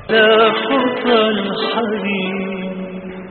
لا خطى الحبيب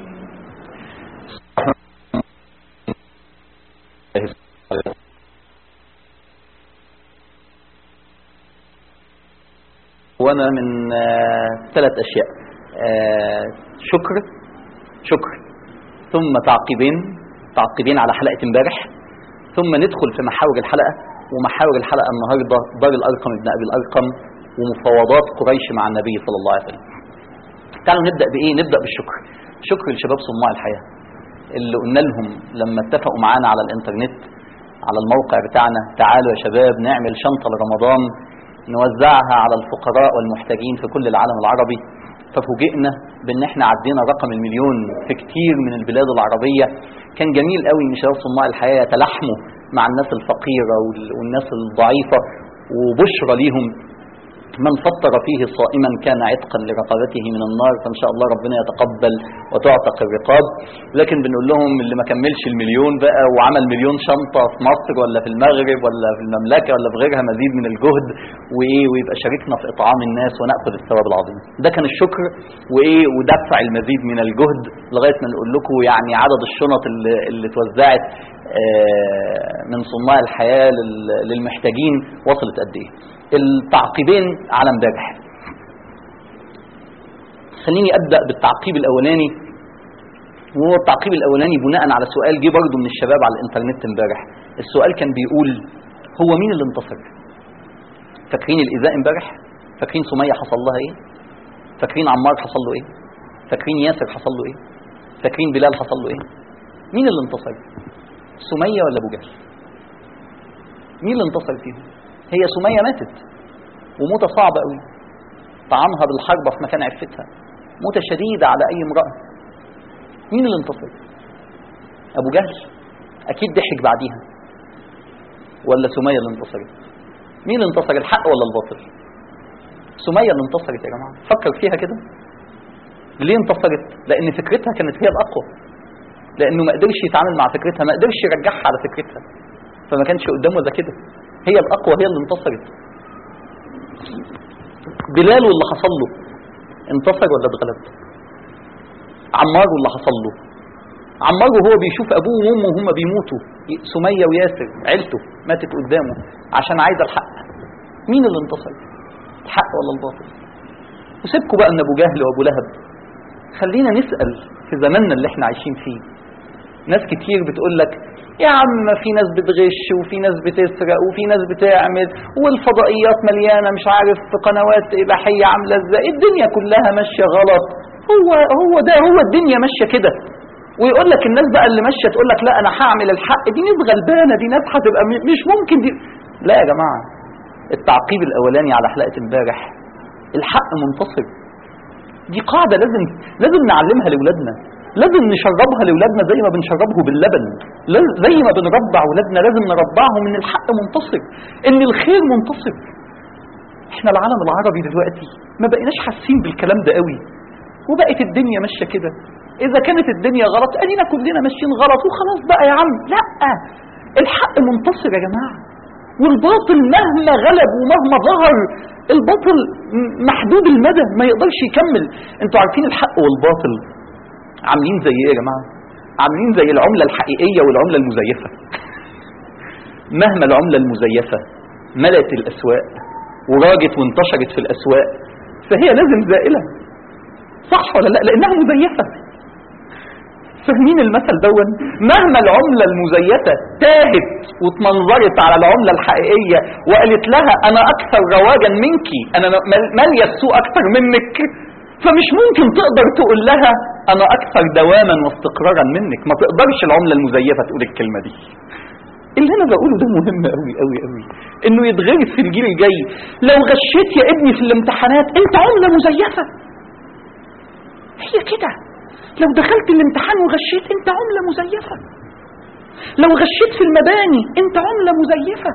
وانا من آه، ثلاث اشياء آه، شكر شكر ثم تعقيبين تعقيبين على حلقه امبارح ثم ندخل في محاور الحلقه ومحاور الحلقه النهارده دار الارقم ابن ابي الارقم ومفاوضات قريش مع النبي صلى الله عليه وسلم تعالوا نبدا بايه نبدا بالشكر شكر لشباب صناع الحياه اللي قلنا لهم لما اتفقوا معانا على الانترنت على الموقع بتاعنا تعالوا يا شباب نعمل شنطه لرمضان نوزعها على الفقراء والمحتاجين في كل العالم العربي ففوجئنا بان احنا عدينا رقم المليون في كتير من البلاد العربيه كان جميل قوي ان شباب صناع الحياه يتلاحموا مع الناس الفقيره وال- والناس الضعيفه وبشرى ليهم من فطر فيه صائما كان عتقا لرقبته من النار فان شاء الله ربنا يتقبل وتعتق الرقاب لكن بنقول لهم اللي ما كملش المليون بقى وعمل مليون شنطه في مصر ولا في المغرب ولا في المملكه ولا في غيرها مزيد من الجهد وايه ويبقى شاركنا في اطعام الناس وناخذ الثواب العظيم ده كان الشكر وايه ودفع المزيد من الجهد لغايه ما نقول لكم يعني عدد الشنط اللي, اللي اتوزعت آه، من صناع الحياه لل- للمحتاجين وصلت قد ايه التعقيبين على امبارح خليني ابدا بالتعقيب الاولاني وهو التعقيب الاولاني بناء على سؤال جه برضه من الشباب على الانترنت امبارح السؤال كان بيقول هو مين اللي انتصر فاكرين الايذاء امبارح فاكرين سميه حصل لها ايه فاكرين عمار حصل له ايه فاكرين ياسر حصل له ايه فاكرين بلال حصل له ايه مين اللي انتصر سميه ولا ابو جهل مين اللي انتصر فيهم هي سميه ماتت وموتة صعبة قوي طعامها بالحربة في مكان عفتها موتة شديدة على أي امرأة مين اللي انتصر أبو جهل أكيد ضحك بعديها ولا سمية اللي انتصرت مين اللي انتصر الحق ولا الباطل سمية اللي انتصرت يا جماعة فكر فيها كده ليه انتصرت لأن فكرتها كانت هي الأقوى لأنه ما قدرش يتعامل مع فكرتها ما قدرش يرجعها على فكرتها فما كانش قدامه الا كده هي الأقوى هي اللي انتصرت بلال واللي حصل له انتصر ولا اتغلب عمار واللي حصل له عمار وهو بيشوف ابوه وامه وهم بيموتوا سميه وياسر عيلته ماتت قدامه عشان عايز الحق مين اللي انتصر الحق ولا الباطل وسيبكوا بقى من ابو جهل وابو لهب خلينا نسال في زماننا اللي احنا عايشين فيه ناس كتير بتقول لك يا عم في ناس بتغش وفي ناس بتسرق وفي ناس بتعمل والفضائيات مليانه مش عارف في قنوات اباحيه عامله ازاي الدنيا كلها ماشيه غلط هو هو ده هو الدنيا ماشيه كده ويقول لك الناس بقى اللي ماشيه تقول لك لا انا هعمل الحق دي ناس غلبانه دي ناس هتبقى م- مش ممكن دي لا يا جماعه التعقيب الاولاني على حلقه امبارح الحق منتصر دي قاعده لازم لازم نعلمها لاولادنا لازم نشربها لاولادنا زي ما بنشربه باللبن لاز- زي ما بنربع اولادنا لازم نربعهم ان الحق منتصر ان الخير منتصر احنا العالم العربي دلوقتي ما بقيناش حاسين بالكلام ده قوي وبقت الدنيا ماشيه كده اذا كانت الدنيا غلط ادينا كلنا ماشيين غلط وخلاص بقى يا عم لا الحق منتصر يا جماعه والباطل مهما غلب ومهما ظهر الباطل م- محدود المدى ما يقدرش يكمل انتوا عارفين الحق والباطل عاملين زي ايه يا جماعه عاملين زي العمله الحقيقيه والعمله المزيفه مهما العمله المزيفه ملأت الاسواق وراجت وانتشرت في الاسواق فهي لازم زائله صح ولا لا لانها مزيفه فاهمين المثل دون مهما العملة المزيفة تاهت واتمنظرت على العملة الحقيقية وقالت لها أنا أكثر رواجا منك أنا مال- مالية السوق أكثر منك فمش ممكن تقدر تقول لها أنا أكثر دواما واستقرارا منك ما تقدرش العملة المزيفة تقول الكلمة دي اللي انا بقوله ده مهم قوي قوي قوي انه يتغرس في الجيل الجاي لو غشيت يا ابني في الامتحانات انت عملة مزيفة هي كده لو دخلت الامتحان وغشيت انت عملة مزيفة لو غشيت في المباني انت عملة مزيفة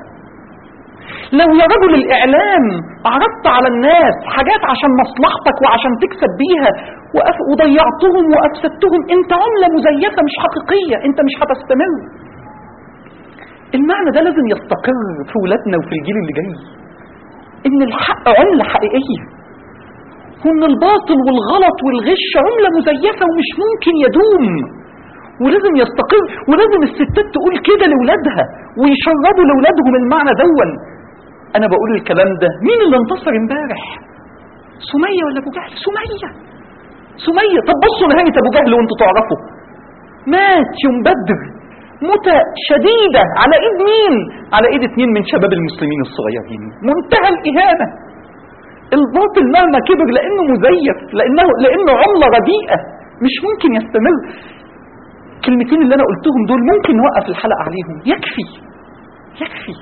لو يا رجل الاعلام عرضت على الناس حاجات عشان مصلحتك وعشان تكسب بيها وأف- وضيعتهم وافسدتهم انت عملة مزيفة مش حقيقية انت مش هتستمر المعنى ده لازم يستقر في ولادنا وفي الجيل اللي جاي ان الحق عملة حقيقية وان الباطل والغلط والغش عملة مزيفة ومش ممكن يدوم ولازم يستقر ولازم الستات تقول كده لولادها ويشربوا لولادهم المعنى دون انا بقول الكلام ده مين اللي انتصر امبارح سمية ولا ابو جهل سمية سمية طب بصوا نهاية ابو جهل وانتوا تعرفوا مات يوم بدر موتة شديدة على ايد مين على ايد اتنين من شباب المسلمين الصغيرين منتهى الاهانة الباطل مهما كبر لانه مزيف لانه لانه عملة رديئة مش ممكن يستمر الكلمتين اللي انا قلتهم دول ممكن نوقف الحلقة عليهم يكفي يكفي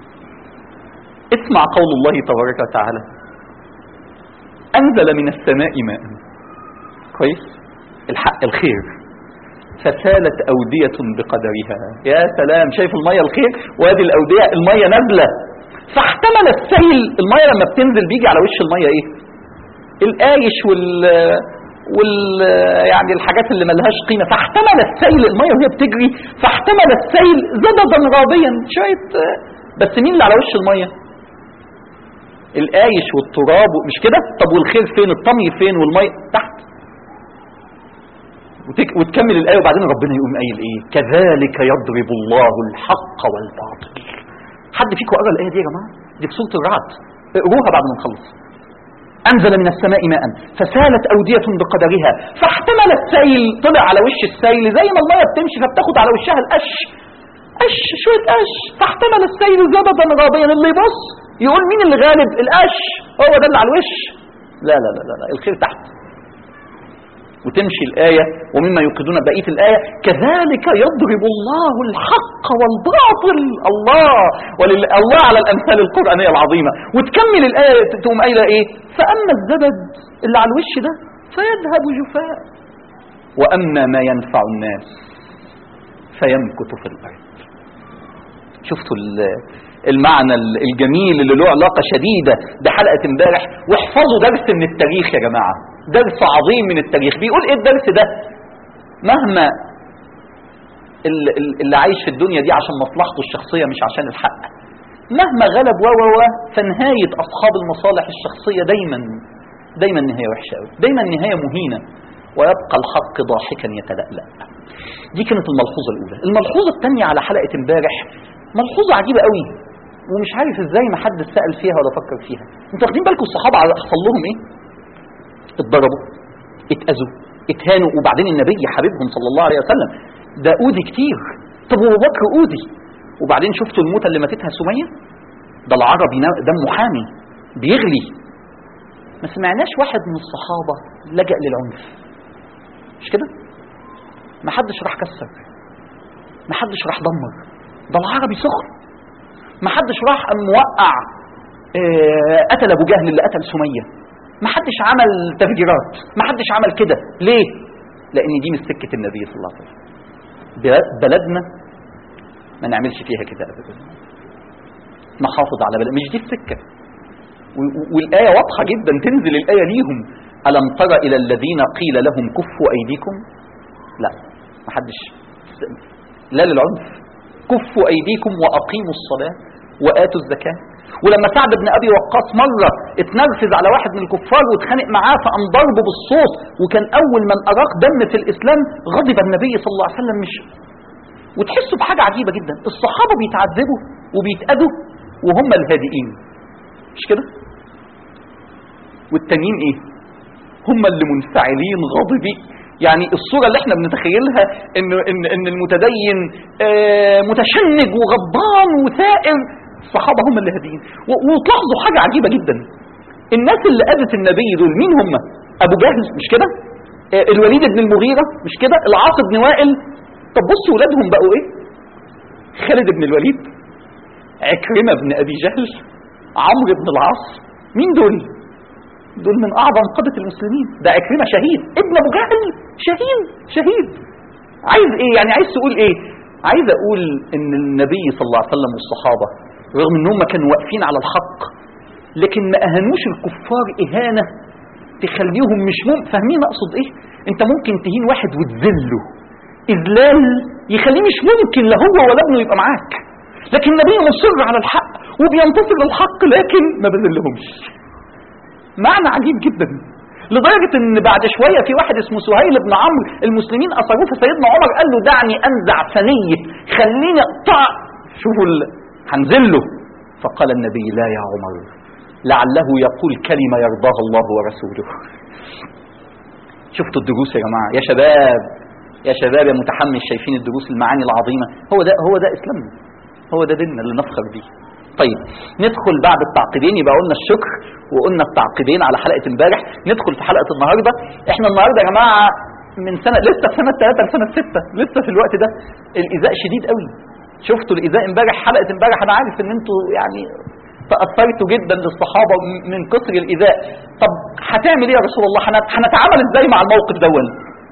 اسمع قول الله تبارك وتعالى انزل من السماء ماء كويس الحق الخير فسالت أودية بقدرها يا سلام شايف المية الخير وادي الأودية المية نازلة فاحتمل السيل المية لما بتنزل بيجي على وش المية ايه القايش وال وال يعني الحاجات اللي ملهاش قيمة فاحتمل السيل المية وهي بتجري فاحتمل السيل زبدا رابيا شوية بس مين اللي على وش المية القايش والتراب مش كده طب والخير فين الطمي فين والمية تحت وتك... وتكمل الآية وبعدين ربنا يقوم قايل إيه كذلك يضرب الله الحق والباطل حد فيكم قرأ الآية دي يا جماعة دي في سورة الرعد اقروها بعد ما نخلص أنزل من السماء ماء فسالت أودية بقدرها فاحتمل السيل طلع على وش السيل زي ما المية بتمشي فبتاخد على وشها القش قش شوية قش فاحتمل السيل زبدا رابيا اللي يبص يقول مين اللي غالب القش هو ده اللي على الوش لا لا لا لا, لا. الخير تحت وتمشي الآية ومما يوقدون بقية الآية كذلك يضرب الله الحق والباطل الله ولله الله على الأمثال القرآنية العظيمة وتكمل الآية تقوم قايلة إيه فأما الزبد اللي على الوش ده فيذهب جفاء وأما ما ينفع الناس فيمكث في الأرض شفتوا المعنى الجميل اللي له علاقة شديدة بحلقة امبارح واحفظوا درس من التاريخ يا جماعة درس عظيم من التاريخ بيقول ايه الدرس ده مهما اللي عايش في الدنيا دي عشان مصلحته الشخصية مش عشان الحق مهما غلب و و و فنهاية أصحاب المصالح الشخصية دايما دايما نهاية وحشة قوي دايما نهاية مهينة ويبقى الحق ضاحكا يتلألأ دي كانت الملحوظة الأولى الملحوظة الثانية على حلقة امبارح ملحوظة عجيبة قوي ومش عارف ازاي ما حد سأل فيها ولا فكر فيها انتوا واخدين بالكم الصحابة حصل لهم ايه اتضربوا اتأذوا اتهانوا وبعدين النبي حبيبهم صلى الله عليه وسلم ده أوذي كتير طب وابو بكر أوذي وبعدين شفتوا الموتة اللي ماتتها سمية ده العربي دمه حامي بيغلي ما سمعناش واحد من الصحابة لجأ للعنف مش كده ما حدش راح كسر ما حدش راح دمر ده العربي سخن ما حدش راح موقع اه قتل ابو جهل اللي قتل سميه ما حدش عمل تفجيرات ما حدش عمل كده ليه لان دي مش سكه النبي صلى الله عليه وسلم بلدنا ما نعملش فيها كده ابدا نحافظ على بلد مش دي السكه والايه واضحه جدا تنزل الايه ليهم الم تر الى الذين قيل لهم كفوا ايديكم لا ما حدش لا للعنف كفوا ايديكم واقيموا الصلاه واتوا الزكاه ولما سعد بن ابي وقاص مره اتنرفز على واحد من الكفار واتخانق معاه فقام ضربه بالصوت وكان اول من اراق دم في الاسلام غضب النبي صلى الله عليه وسلم مش وتحسوا بحاجه عجيبه جدا الصحابه بيتعذبوا وبيتاذوا وهم الهادئين مش كده والتانيين ايه هم اللي منفعلين غاضبين يعني الصورة اللي احنا بنتخيلها ان, إن, إن المتدين آه متشنج وغضبان وثائر الصحابة هم اللي هاديين وتلاحظوا حاجة عجيبة جدا الناس اللي أذت النبي دول مين هم أبو جهل مش كده آه الوليد بن المغيرة مش كده العاص بن وائل طب بصوا ولادهم بقوا ايه خالد بن الوليد عكرمة بن أبي جهل عمرو بن العاص مين دول دول من أعظم قادة المسلمين ده عكرمة شهيد ابن أبو جهل شهيد شهيد عايز إيه يعني عايز تقول إيه عايز أقول إن النبي صلى الله عليه وسلم والصحابة رغم إن هم كانوا واقفين على الحق لكن ما أهانوش الكفار إهانة تخليهم مش مم فاهمين أقصد إيه أنت ممكن تهين واحد وتذله إذلال يخليه مش ممكن لا هو ولا ابنه يبقى معاك لكن النبي مصر على الحق وبينتصر للحق لكن ما بذلهمش معنى عجيب جدا لدرجة ان بعد شوية في واحد اسمه سهيل بن عمرو المسلمين اثروه فسيدنا عمر قال له دعني انزع ثنية خليني اقطع شوفوا ال... هنزل له فقال النبي لا يا عمر لعله يقول كلمة يرضاها الله ورسوله شفتوا الدروس يا جماعة يا شباب يا شباب يا متحمس شايفين الدروس المعاني العظيمة هو ده هو ده اسلامنا هو ده ديننا اللي نفخر بيه طيب ندخل بعد التعقيدين يبقى قلنا الشكر وقلنا التعقيدين على حلقة امبارح ندخل في حلقة النهاردة احنا النهاردة يا جماعة من سنة لسه في سنة 3 لسنة 6 لسه في الوقت ده الإيذاء شديد قوي شفتوا الإيذاء امبارح حلقة امبارح أنا عارف إن أنتوا يعني تأثرتوا جدا للصحابة من كثر الإيذاء طب هتعمل إيه يا رسول الله هنت- هنتعامل إزاي مع الموقف دون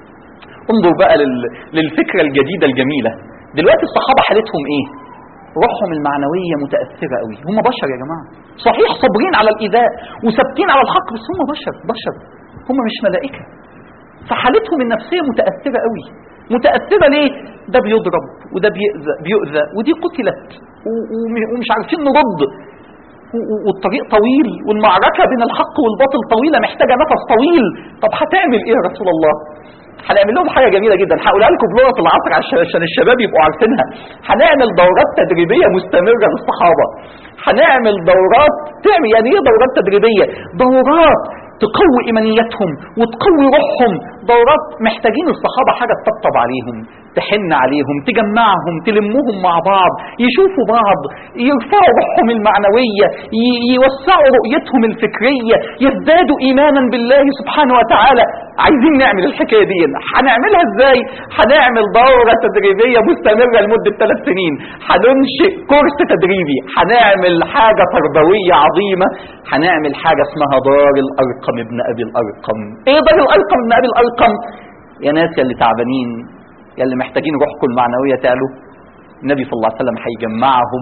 انظر بقى لل- للفكرة الجديدة الجميلة دلوقتي الصحابة حالتهم إيه روحهم المعنوية متأثرة قوي هم بشر يا جماعة صحيح صابرين على الإيذاء وثابتين على الحق بس هم بشر بشر هم مش ملائكة فحالتهم النفسية متأثرة قوي متأثرة ليه ده بيضرب وده بيؤذى, بيؤذى ودي قتلت و- وم- ومش عارفين نرد و- و- والطريق طويل والمعركة بين الحق والباطل طويلة محتاجة نفس طويل طب هتعمل ايه يا رسول الله هنعمل لهم حاجة جميلة جدا هقولها لكم بلغة العصر عشان عشان الشباب يبقوا عارفينها هنعمل دورات تدريبية مستمرة للصحابة هنعمل دورات تعمل يعني ايه دورات تدريبية دورات تقوي إيمانيتهم وتقوي روحهم دورات محتاجين الصحابة حاجة تطبطب عليهم تحن عليهم تجمعهم تلمهم مع بعض يشوفوا بعض يرفعوا روحهم المعنوية ي- يوسعوا رؤيتهم الفكرية يزدادوا إيمانا بالله سبحانه وتعالى عايزين نعمل الحكاية دي هنعملها ازاي هنعمل دورة تدريبية مستمرة لمدة ثلاث سنين هننشئ كورس تدريبي هنعمل حاجة تربوية عظيمة هنعمل حاجة اسمها دار الأرقم ابن أبي الأرقم ايه دار الأرقم ابن أبي الأرقم يا ناس يا اللي تعبانين يا اللي محتاجين روحكم المعنوية تعلو النبي صلى الله عليه وسلم هيجمعهم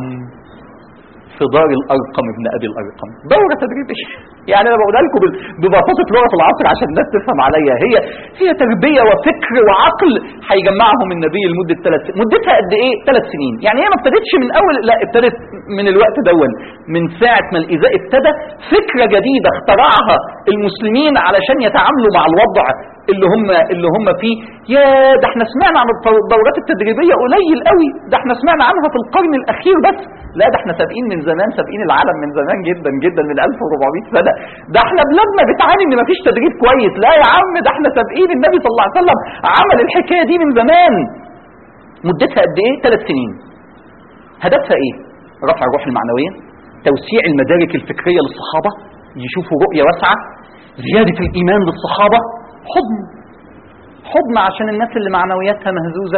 في دار الأرقم ابن أبي الأرقم دورة تدريبية يعني أنا بقولها لكم بال- ببساطة لغة العصر عشان الناس تفهم عليا هي هي تربية وفكر وعقل هيجمعهم النبي لمدة ثلاث سنين مدتها قد إيه؟ ثلاث سنين يعني هي ما ابتدتش من أول لا ابتدت من الوقت دون من ساعة ما الإيذاء ابتدى فكرة جديدة اخترعها المسلمين علشان يتعاملوا مع الوضع اللي هم اللي هم فيه يا ده احنا سمعنا عن الط- الدورات التدريبيه قليل قوي ده احنا سمعنا عنها في القرن الاخير بس لا ده احنا سابقين من زمان سابقين العالم من زمان جدا جدا من 1400 سنه ده احنا بلادنا بتعاني ان مفيش تدريب كويس لا يا عم ده احنا سابقين النبي صلى الله عليه وسلم عمل الحكايه دي من زمان مدتها قد ايه ثلاث سنين هدفها ايه رفع الروح المعنويه توسيع المدارك الفكريه للصحابه يشوفوا رؤيه واسعه زياده الايمان للصحابه حضن حضن عشان الناس اللي معنوياتها مهزوزه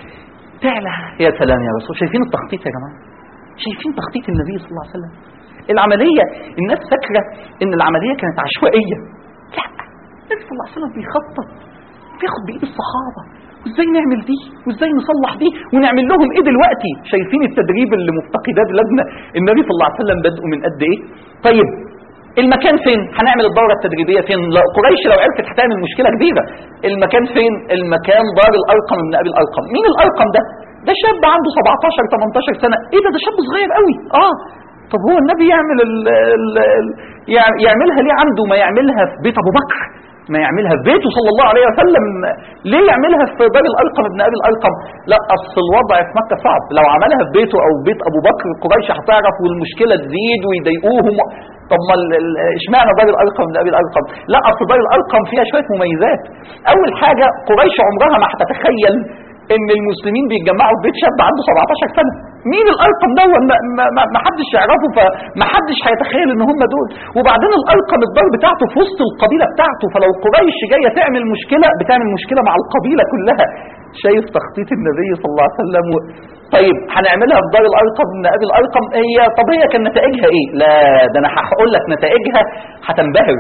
تعلى يا سلام يا رسول شايفين التخطيط يا جماعه شايفين تخطيط النبي صلى الله عليه وسلم العمليه الناس فاكره ان العمليه كانت عشوائيه لا النبي صلى الله عليه وسلم بيخطط بياخد بايد الصحابه وازاي نعمل دي وازاي نصلح دي ونعمل لهم ايه دلوقتي شايفين التدريب اللي مفتقداه بلادنا النبي صلى الله عليه وسلم بدأوا من قد ايه طيب المكان فين هنعمل الدوره التدريبيه فين لا قريش لو عرفت هتعمل مشكله كبيره المكان فين المكان دار الارقم من ابي الارقم مين الارقم ده ده شاب عنده 17 18 سنه ايه ده ده شاب صغير قوي اه طب هو النبي يعمل ال ال ال يع- يعملها ليه عنده ما يعملها في بيت ابو بكر ما يعملها في بيته صلى الله عليه وسلم ليه يعملها في دار الارقم ابن ابي الارقم لا اصل الوضع في مكه صعب لو عملها في بيته او بيت ابو بكر قريش هتعرف والمشكله تزيد ويضايقوهم طب ما ال- ال- اشمعنى دار الارقم ابن ابي الارقم لا اصل دار الارقم فيها شويه مميزات اول حاجه قريش عمرها ما هتتخيل ان المسلمين بيتجمعوا في بيت شاب عنده 17 سنه مين الارقم ده ما, ما, ما, ما حدش يعرفه فما حدش هيتخيل ان هم دول وبعدين الارقم الدار بتاعته في وسط القبيله بتاعته فلو قريش جايه تعمل مشكله بتعمل مشكله مع القبيله كلها شايف تخطيط النبي صلى الله عليه وسلم و... طيب هنعملها في دار الارقم من ابي الارقم هي طب هي كان نتائجها ايه لا ده انا هقول لك نتائجها هتنبهر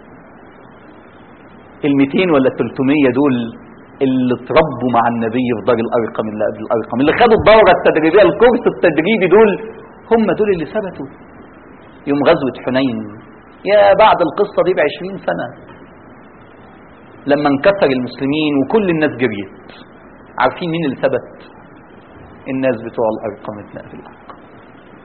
ال 200 ولا ال 300 دول اللي اتربوا مع النبي في دار الارقم اللي قبل الارقم اللي خدوا الدوره التدريبيه الكورس التدريبي دول هم دول اللي ثبتوا يوم غزوه حنين يا بعد القصه دي ب 20 سنه لما انكسر المسلمين وكل الناس جريت عارفين مين اللي ثبت الناس بتوع الارقم ابن ابي الارقم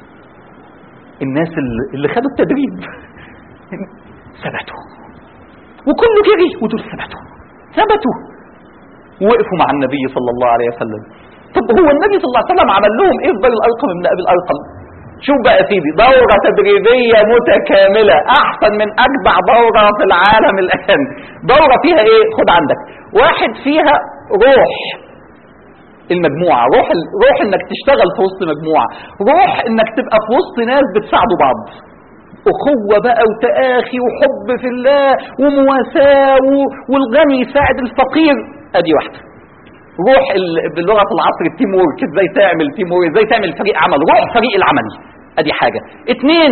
الناس اللي اللي خدوا التدريب ثبتوا وكله جري ودول ثبتوا ثبتوا ووقفوا مع النبي صلى الله عليه وسلم طب هو النبي صلى الله عليه وسلم عمل لهم ايه في دار الارقم ابن ابي الارقم شوف بقى يا سيدي دورة تدريبية متكاملة أحسن من أجدع دورة في العالم الآن دورة فيها إيه؟ خد عندك واحد فيها روح المجموعة روح ال... روح إنك تشتغل في وسط مجموعة روح إنك تبقى في وسط ناس بتساعدوا بعض أخوة بقى وتآخي وحب في الله ومواساة و... والغني يساعد الفقير أدي واحدة روح ال... بلغة العصر التيم وورك ازاي تعمل تيم وورك ازاي تعمل فريق عمل روح فريق العمل ادي حاجة اتنين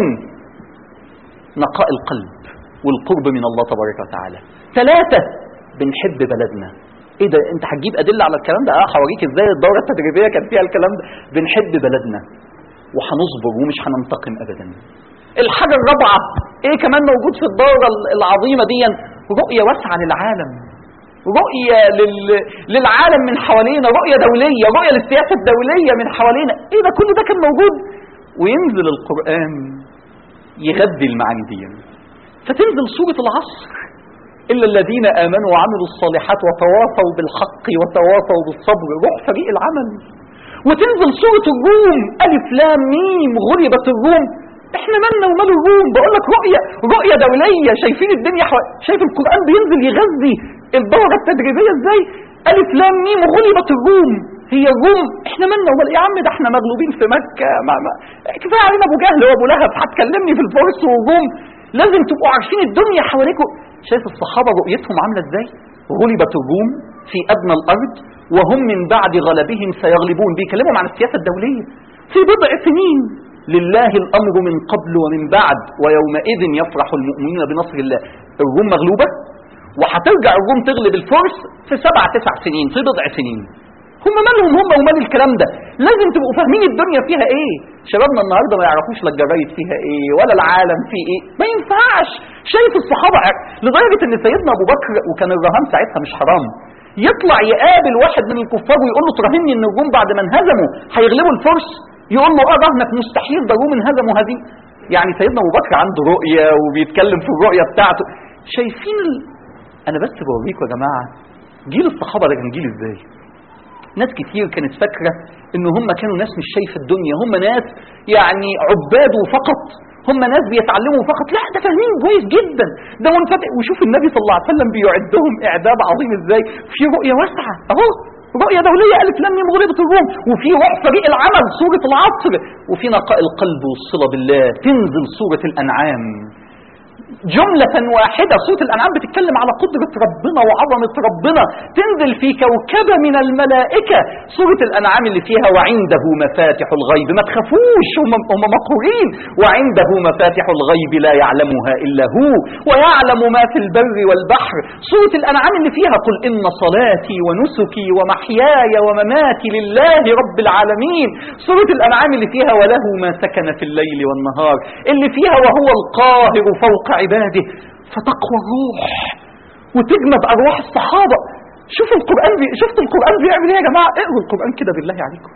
نقاء القلب والقرب من الله تبارك وتعالى ثلاثة بنحب بلدنا ايه ده انت هتجيب ادله على الكلام ده اه هوريك ازاي الدوره التدريبيه كان فيها الكلام ده بنحب بلدنا وهنصبر ومش هننتقم ابدا الحاجه الرابعه ايه كمان موجود في الدوره العظيمه دي رؤيه واسعه للعالم رؤية لل... للعالم من حوالينا رؤية دولية رؤية للسياسة الدولية من حوالينا ايه ده كل ده كان موجود وينزل القرآن يغذي المعاني دي فتنزل سورة العصر إلا الذين آمنوا وعملوا الصالحات وتواصوا بالحق وتواصوا بالصبر روح فريق العمل وتنزل سورة الروم ألف لام ميم غلبت الروم احنا مالنا ومال الروم بقول لك رؤية رؤية دولية شايفين الدنيا حو... شايف القرآن بينزل يغذي الدورة التدريبية ازاي ألف لام ميم غلبت الروم هي الروم احنا مالنا ومال يا عم ده احنا مغلوبين في مكة ما ما كفاية علينا ابو جهل وابو لهب هتكلمني في الفرس والروم لازم تبقوا عارفين الدنيا حواليكم شايف الصحابة رؤيتهم عاملة ازاي غلبت الروم في أدنى الأرض وهم من بعد غلبهم سيغلبون بيكلمهم عن السياسة الدولية في بضع سنين لله الأمر من قبل ومن بعد ويومئذ يفرح المؤمنون بنصر الله الروم مغلوبة وهترجع الروم تغلب الفرس في سبع تسع سنين في بضع سنين هم مالهم هم ومال الكلام ده لازم تبقوا فاهمين الدنيا فيها ايه شبابنا النهارده ما يعرفوش لا الجرايد فيها ايه ولا العالم فيه ايه ما ينفعش شايف الصحابه لدرجه ان سيدنا ابو بكر وكان الرهان ساعتها مش حرام يطلع يقابل واحد من الكفار ويقول له تراهني ان الروم بعد ما انهزموا هيغلبوا الفرس يقول له اه رهنك مستحيل ده الروم انهزموا هذه يعني سيدنا ابو بكر عنده رؤيه وبيتكلم في الرؤيه بتاعته شايفين ال... انا بس بوريكم يا جماعه جيل الصحابه ده كان جيل ازاي ناس كتير كانت فاكرة ان هم كانوا ناس مش شايفة الدنيا هم ناس يعني عباد فقط هم ناس بيتعلموا فقط لا ده فاهمين كويس جدا ده منفتح وشوف النبي صلى الله عليه وسلم بيعدهم اعداد عظيم ازاي في رؤية واسعة اهو رؤية دولية ألف لم يم غلبة الروم وفي روح فريق العمل سورة العصر وفي نقاء القلب والصلة بالله تنزل سورة الأنعام جملة واحدة سورة الأنعام بتتكلم على قدرة ربنا وعظمة ربنا تنزل في كوكبة من الملائكة سورة الأنعام اللي فيها وعنده مفاتح الغيب ما تخافوش هم, هم مقهورين وعنده مفاتح الغيب لا يعلمها إلا هو ويعلم ما في البر والبحر سورة الأنعام اللي فيها قل إن صلاتي ونسكي ومحياي ومماتي لله رب العالمين سورة الأنعام اللي فيها وله ما سكن في الليل والنهار اللي فيها وهو القاهر فوق عباده فتقوى الروح وتجمد أرواح الصحابة شوفوا القرآن بي... شفت القرآن بيعمل ايه يا جماعة اقروا القرآن كده بالله عليكم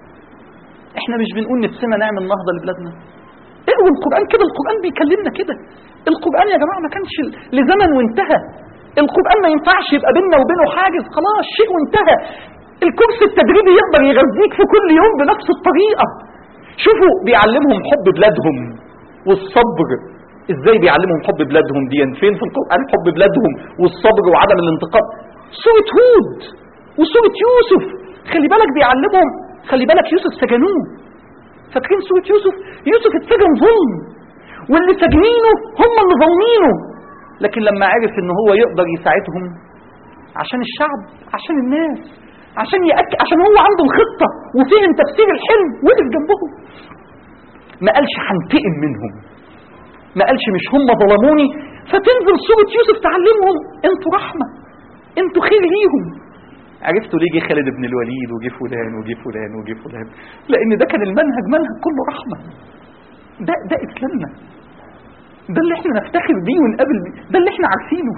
احنا مش بنقول نفسنا نعمل نهضة لبلادنا اقروا القرآن كده القرآن بيكلمنا كده القرآن يا جماعة ما كانش لزمن وانتهى القرآن ما ينفعش يبقى بيننا وبينه حاجز خلاص شيء وانتهى الكورس التدريبي يقدر يغذيك في كل يوم بنفس الطريقة شوفوا بيعلمهم حب بلادهم والصبر ازاي بيعلمهم حب بلادهم دي فين في القرآن حب بلادهم والصبر وعدم الانتقام سورة هود وسورة يوسف خلي بالك بيعلمهم خلي بالك يوسف سجنوه فاكرين سورة يوسف يوسف اتسجن ظلم واللي سجنينه هم اللي ظالمينه لكن لما عرف ان هو يقدر يساعدهم عشان الشعب عشان الناس عشان يأكد عشان هو عنده الخطة وفهم تفسير الحلم وقف جنبهم ما قالش هنتقم منهم ما قالش مش هم ظلموني فتنزل سورة يوسف تعلمهم انتوا رحمة انتوا خير ليهم عرفتوا ليه جه خالد بن الوليد وجه فلان وجه فلان وجه فلان لان ده كان المنهج منهج كله رحمة ده ده اسلامنا ده اللي احنا نفتخر بيه ونقابل بيه ده اللي احنا عارفينه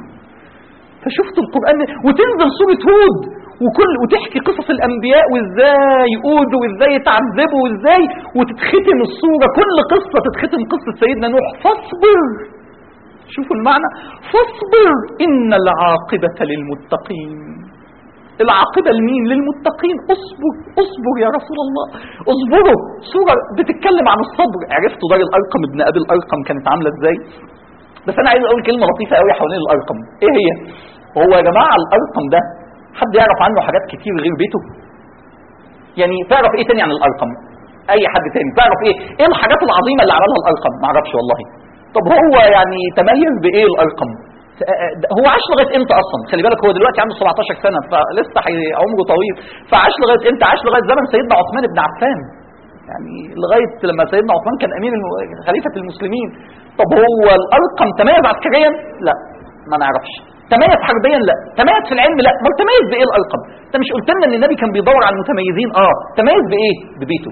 فشفتوا القرآن وتنزل سورة هود وكل وتحكي قصص الانبياء وازاي يقودوا وازاي يتعذبوا وازاي وتتختم الصوره كل قصه تتختم قصه سيدنا نوح فاصبر شوفوا المعنى فاصبر إن العاقبة للمتقين العاقبة لمين للمتقين اصبر اصبر يا رسول الله اصبروا سورة بتتكلم عن الصبر عرفتوا دار الأرقم ابن أبي الأرقم كانت عاملة ازاي بس أنا عايز أقول كلمة لطيفة قوي حوالين الأرقم ايه هي هو يا جماعة الأرقم ده حد يعرف عنه حاجات كتير غير بيته يعني تعرف ايه تاني عن الأرقم اي حد تاني تعرف ايه ايه الحاجات العظيمة اللي عملها الأرقم ما اعرفش والله طب هو يعني تميز بايه الأرقم هو عاش لغايه امتى اصلا خلي بالك هو دلوقتي عنده 17 سنه فلسه حي- عمره طويل فعاش لغايه امتى عاش لغايه زمن سيدنا عثمان بن عفان يعني لغايه لما سيدنا عثمان كان امير الم- خليفه المسلمين طب هو الارقم تميز عسكريا لا ما نعرفش تميز حربيا لا تميز في العلم لا ما تميز بايه الارقم انت مش قلت لنا ان النبي كان بيدور على المتميزين اه تميز بايه ببيته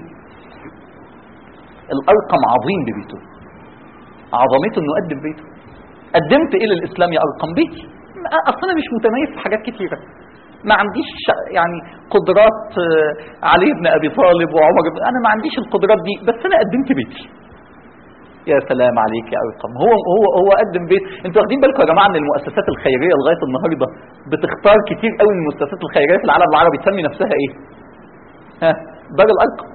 الارقم عظيم ببيته عظمته انه قدم بيته قدمت ايه للاسلام يا ارقم بيتي ما- اصل انا مش متميز في حاجات كتيره ما عنديش يعني قدرات آه، علي بن ابي طالب وعمر بن انا ما عنديش القدرات دي بس انا قدمت بيتي يا سلام عليك يا ارقم هو هو هو قدم بيت انتوا واخدين بالكم يا جماعه ان المؤسسات الخيريه لغايه النهارده بتختار كتير قوي من المؤسسات الخيريه في العالم العربي تسمي نفسها ايه ها دار الارقم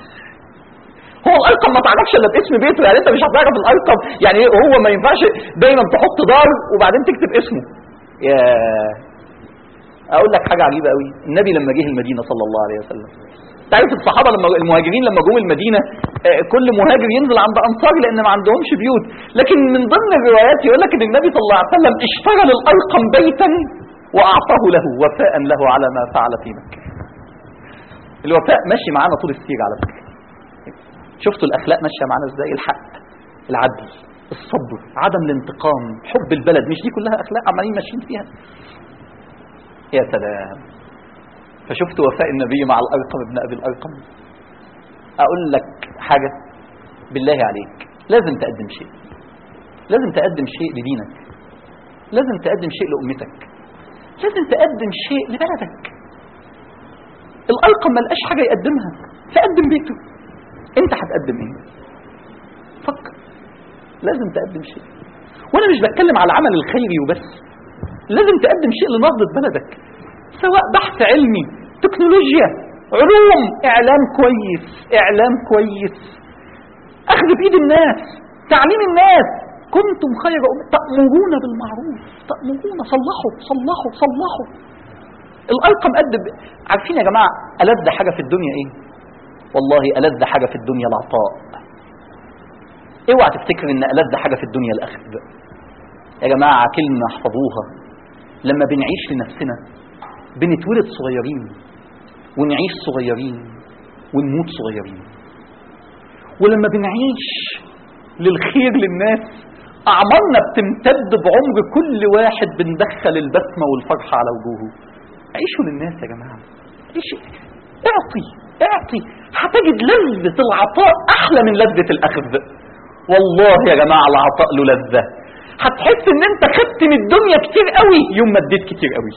هو الارقم ما تعرفش الا باسم بيته يعني انت مش هتعرف الارقم يعني إيه؟ هو ما ينفعش دايما تحط دار وبعدين تكتب اسمه يا اقول لك حاجه عجيبه قوي النبي لما جه المدينه صلى الله عليه وسلم تعرف الصحابه لما المهاجرين لما جم المدينه آه، كل مهاجر ينزل عند انصار لان ما عندهمش بيوت لكن من ضمن الروايات يقول لك ان النبي صلى الله عليه وسلم اشترى للارقم بيتا واعطاه له وفاء له على ما فعل في مكه الوفاء ماشي معانا طول السيره على فكره شفتوا الاخلاق ماشيه معانا ازاي الحق العدل الصبر عدم الانتقام حب البلد مش دي كلها اخلاق عمالين ماشيين فيها يا سلام فشفت وفاء النبي مع الارقم ابن ابي الارقم اقول لك حاجه بالله عليك لازم تقدم شيء لازم تقدم شيء لدينك لازم تقدم شيء لامتك لازم تقدم شيء لبلدك الارقم ملقاش حاجه يقدمها فقدم بيته انت هتقدم ايه فكر لازم تقدم شيء وانا مش بتكلم على العمل الخيري وبس لازم تقدم شيء لنهضة بلدك سواء بحث علمي تكنولوجيا علوم اعلام كويس اعلام كويس اخذ بايد الناس تعليم الناس كنتم خير أمة تأمرون بالمعروف تأمرون صلحوا صلحوا صلحوا الأرقم قد ب- عارفين يا جماعة ألذ حاجة في الدنيا إيه؟ والله ألذ حاجة في الدنيا العطاء اوعى تفتكر ان ألذ حاجة في الدنيا الأخذ يا جماعة كلمة احفظوها لما بنعيش لنفسنا بنتولد صغيرين ونعيش صغيرين ونموت صغيرين ولما بنعيش للخير للناس أعمارنا بتمتد بعمر كل واحد بندخل البسمة والفرحة على وجوهه عيشوا للناس يا جماعة عيشوا اعطي اعطي هتجد لذة العطاء أحلى من لذة الأخذ والله يا جماعة العطاء له لذة هتحس ان انت خدت من الدنيا كتير قوي يوم ما اديت كتير قوي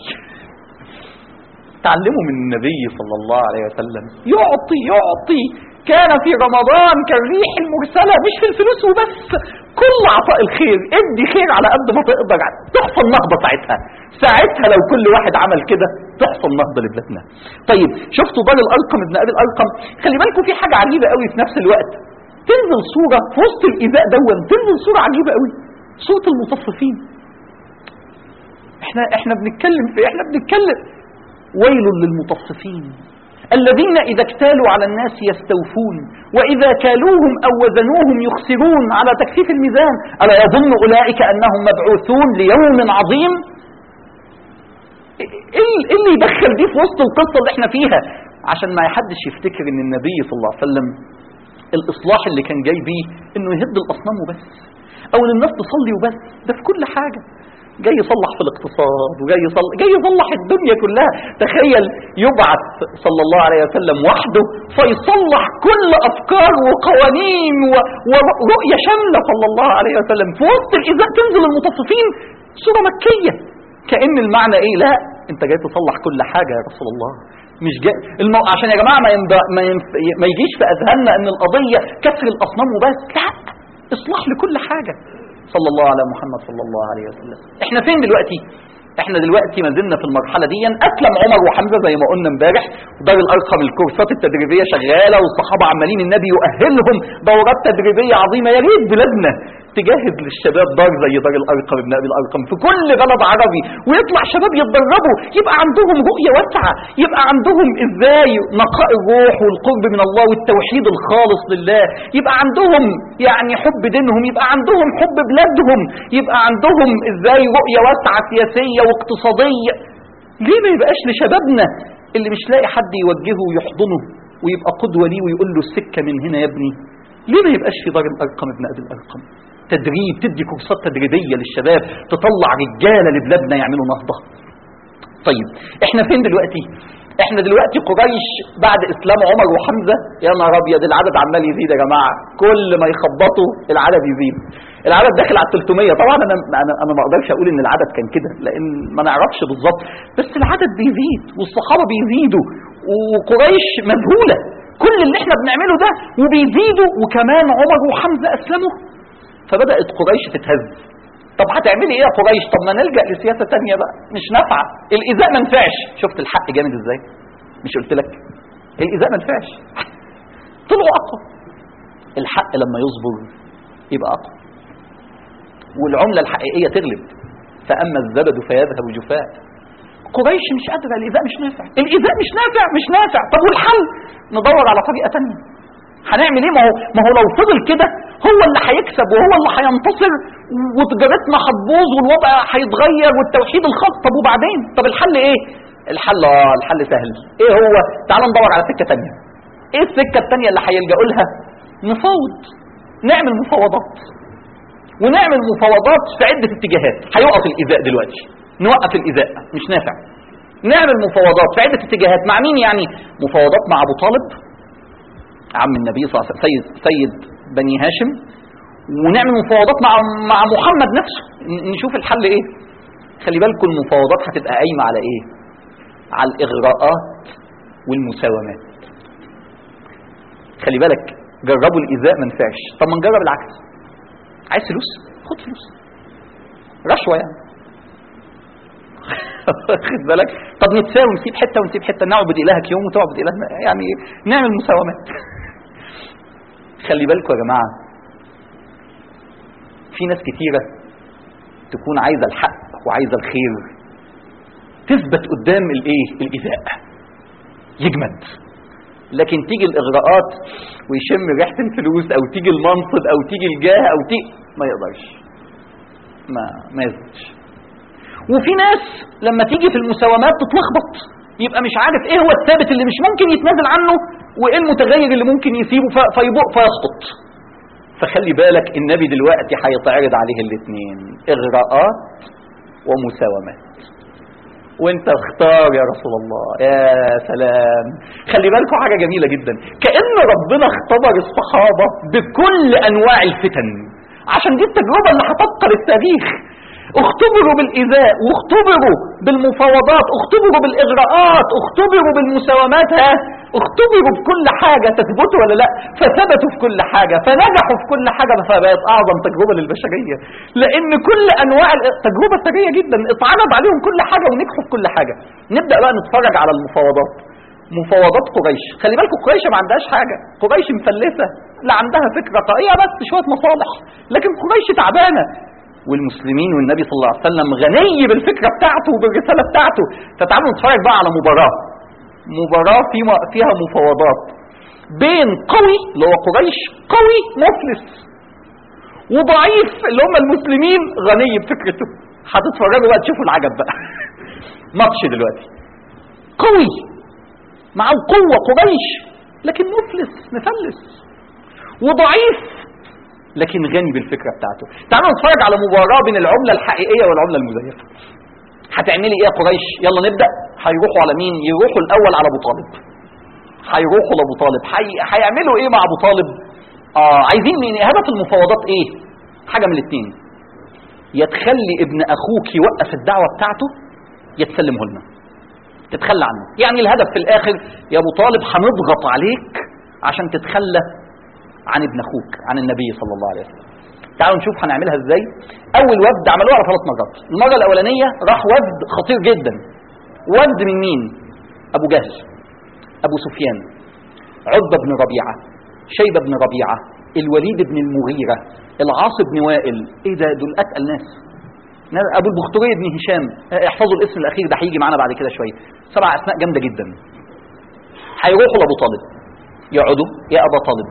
تعلموا من النبي صلى الله عليه وسلم يعطي يعطي كان في رمضان كالريح المرسلة مش في الفلوس وبس كل عطاء الخير ادي خير على قد ما تقدر تحصل نهضة ساعتها ساعتها لو كل واحد عمل كده تحصل نهضة لبلادنا طيب شفتوا دار الأرقم ابن أبي الأرقم خلي بالكم في حاجة عجيبة قوي في نفس الوقت تنزل صورة في وسط الإيذاء دون تنزل صورة عجيبة قوي صورة المطففين احنا احنا بنتكلم في احنا بنتكلم ويل للمطففين الذين إذا اكتالوا على الناس يستوفون وإذا كالوهم أو وزنوهم يخسرون على تكثيف الميزان ألا يظن أولئك أنهم مبعوثون ليوم عظيم ايه إيه اللي يدخل دي في وسط القصة اللي احنا فيها عشان ما حدش يفتكر ان النبي صلى الله عليه وسلم الاصلاح اللي كان جاي بيه انه يهد الاصنام وبس او ان الناس تصلي وبس ده في كل حاجة جاي يصلح في الاقتصاد وجاي يصلح جاي يصلح الدنيا كلها تخيل يبعث صلى الله عليه وسلم وحده فيصلح كل افكار وقوانين و- ورؤيه شامله صلى الله عليه وسلم في وسط الاذاء تنزل المطففين سوره مكيه كان المعنى ايه لا انت جاي تصلح كل حاجه يا رسول الله مش جاي المو... عشان يا جماعه ما, ينب... ما, ينف... ما يجيش في اذهاننا ان القضيه كسر الاصنام وبس لا اصلاح لكل حاجه صلى الله على محمد صلى الله عليه وسلم احنا فين دلوقتي احنا دلوقتي ما زلنا في المرحله دي اسلم عمر وحمزه زي ما قلنا امبارح دار الارقم الكورسات التدريبيه شغاله والصحابه عمالين النبي يؤهلهم دورات تدريبيه عظيمه يا ريت بلادنا تجهز للشباب دار زي دار الارقم ابن ابي الارقم في كل بلد عربي ويطلع شباب يتدربوا يبقى عندهم رؤيه واسعه يبقى عندهم ازاي نقاء الروح والقرب من الله والتوحيد الخالص لله يبقى عندهم يعني حب دينهم يبقى عندهم حب بلادهم يبقى عندهم ازاي رؤيه واسعه سياسيه واقتصاديه ليه ما يبقاش لشبابنا اللي مش لاقي حد يوجهه ويحضنه ويبقى قدوه ليه ويقول له السكه من هنا يا ابني ليه ما يبقاش في دار الارقم ابن ابي الارقم تدريب تدي كورسات تدريبيه للشباب تطلع رجاله لبلادنا يعملوا نهضه طيب احنا فين دلوقتي احنا دلوقتي قريش بعد اسلام عمر وحمزه يا نهار ابيض العدد عمال يزيد يا جماعه كل ما يخبطوا العدد يزيد العدد داخل على 300 طبعا انا انا انا ما اقدرش اقول ان العدد كان كده لان ما نعرفش بالظبط بس العدد بيزيد والصحابه بيزيدوا وقريش مذهوله كل اللي احنا بنعمله ده وبيزيدوا وكمان عمر وحمزه اسلموا فبدات قريش تتهز طب هتعملي ايه يا قريش طب ما نلجا لسياسه تانية بقى مش نافعه الايذاء ما نفعش شفت الحق جامد ازاي مش قلت لك الايذاء ما نفعش طلعوا اقوى الحق لما يصبر يبقى اقوى والعمله الحقيقيه تغلب فاما الزبد فيذهب جفاء قريش مش قادره الايذاء مش نافع الايذاء مش نافع مش نافع طب والحل ندور على طريقه تانية هنعمل ايه ما هو ما هو لو فضل كده هو اللي هيكسب وهو اللي هينتصر وتجارتنا هتبوظ والوضع هيتغير والتوحيد الخاص طب وبعدين طب الحل ايه الحل اه الحل سهل ايه هو تعال ندور على سكه تانية ايه السكه التانية اللي هيلجأوا لها نفاوض نعمل مفاوضات ونعمل مفاوضات في عده اتجاهات هيقف الايذاء دلوقتي نوقف الايذاء مش نافع نعمل مفاوضات في عده اتجاهات مع مين يعني مفاوضات مع ابو طالب عم النبي صلى الله عليه وسلم سيد سيد بني هاشم ونعمل مفاوضات مع مع محمد نفسه نشوف الحل ايه خلي بالكم المفاوضات هتبقى قايمه على ايه على الاغراءات والمساومات خلي بالك جربوا الايذاء ما نفعش طب ما نجرب العكس عايز فلوس خد فلوس رشوه يعني واخد بالك طب نتساوي نسيب حته ونسيب حته نعبد الهك يوم وتعبد الهنا يعني نعمل مساومات خلي بالكم يا جماعه في ناس كتيره تكون عايزه الحق وعايزه الخير تثبت قدام الايه الايذاء يجمد لكن تيجي الاغراءات ويشم ريحه الفلوس او تيجي المنصب او تيجي الجاه او تيجي ما يقدرش ما ما يثبتش وفي ناس لما تيجي في المساومات تتلخبط يبقى مش عارف ايه هو الثابت اللي مش ممكن يتنازل عنه وايه المتغير اللي ممكن يسيبه ف- فيبق فيسقط فخلي بالك النبي دلوقتي هيتعرض عليه الاثنين اغراءات ومساومات وانت اختار يا رسول الله يا سلام خلي بالكم حاجه جميله جدا كان ربنا اختبر الصحابه بكل انواع الفتن عشان دي التجربه اللي هتبقى للتاريخ اختبروا بالايذاء واختبروا بالمفاوضات اختبروا بالاغراءات اختبروا بالمساومات ها اختبروا بكل حاجه تثبتوا ولا لا فثبتوا في كل حاجه فنجحوا في كل حاجه فبقت اعظم تجربه للبشريه لان كل انواع ال- تجربه ثريه جدا اتعرض عليهم كل حاجه ونجحوا في كل حاجه نبدا بقى نتفرج على المفاوضات مفاوضات قريش خلي بالكم قريش ما عندهاش حاجه قريش مفلسه لا عندها فكره طاقيه بس شويه مصالح لكن قريش تعبانه والمسلمين والنبي صلى الله عليه وسلم غني بالفكره بتاعته وبالرساله بتاعته فتعالوا نتفرج بقى على مباراه مباراه في فيها مفاوضات بين قوي اللي هو قريش قوي مفلس وضعيف اللي هم المسلمين غني بفكرته هتتفرجوا بقى تشوفوا العجب بقى ماتش دلوقتي قوي معه قوة قريش لكن مفلس مفلس وضعيف لكن غني بالفكرة بتاعته تعالوا نتفرج على مباراة بين العملة الحقيقية والعملة المزيفة هتعملي ايه يا قريش يلا نبدأ هيروحوا على مين يروحوا الاول على ابو طالب هيروحوا لابو طالب هي- هيعملوا ايه مع ابو طالب اه عايزين مين هدف المفاوضات ايه حاجة من الاثنين يا تخلي ابن اخوك يوقف الدعوة بتاعته يا تسلمه لنا تتخلى عنه يعني الهدف في الاخر يا ابو طالب هنضغط عليك عشان تتخلى عن ابن اخوك عن النبي صلى الله عليه وسلم تعالوا نشوف هنعملها ازاي اول وفد عملوها على ثلاث مرات المره الاولانيه راح وفد خطير جدا وفد من مين ابو جهل ابو سفيان عتبه بن ربيعه شيبه بن ربيعه الوليد بن المغيره العاص بن وائل ايه ده دول اتقل ناس ناس- ابو البختري بن هشام اه، احفظوا الاسم الاخير ده هيجي معانا بعد كده شويه سبع اسماء جامده جدا هيروحوا لابو طالب يقعدوا يا ابا طالب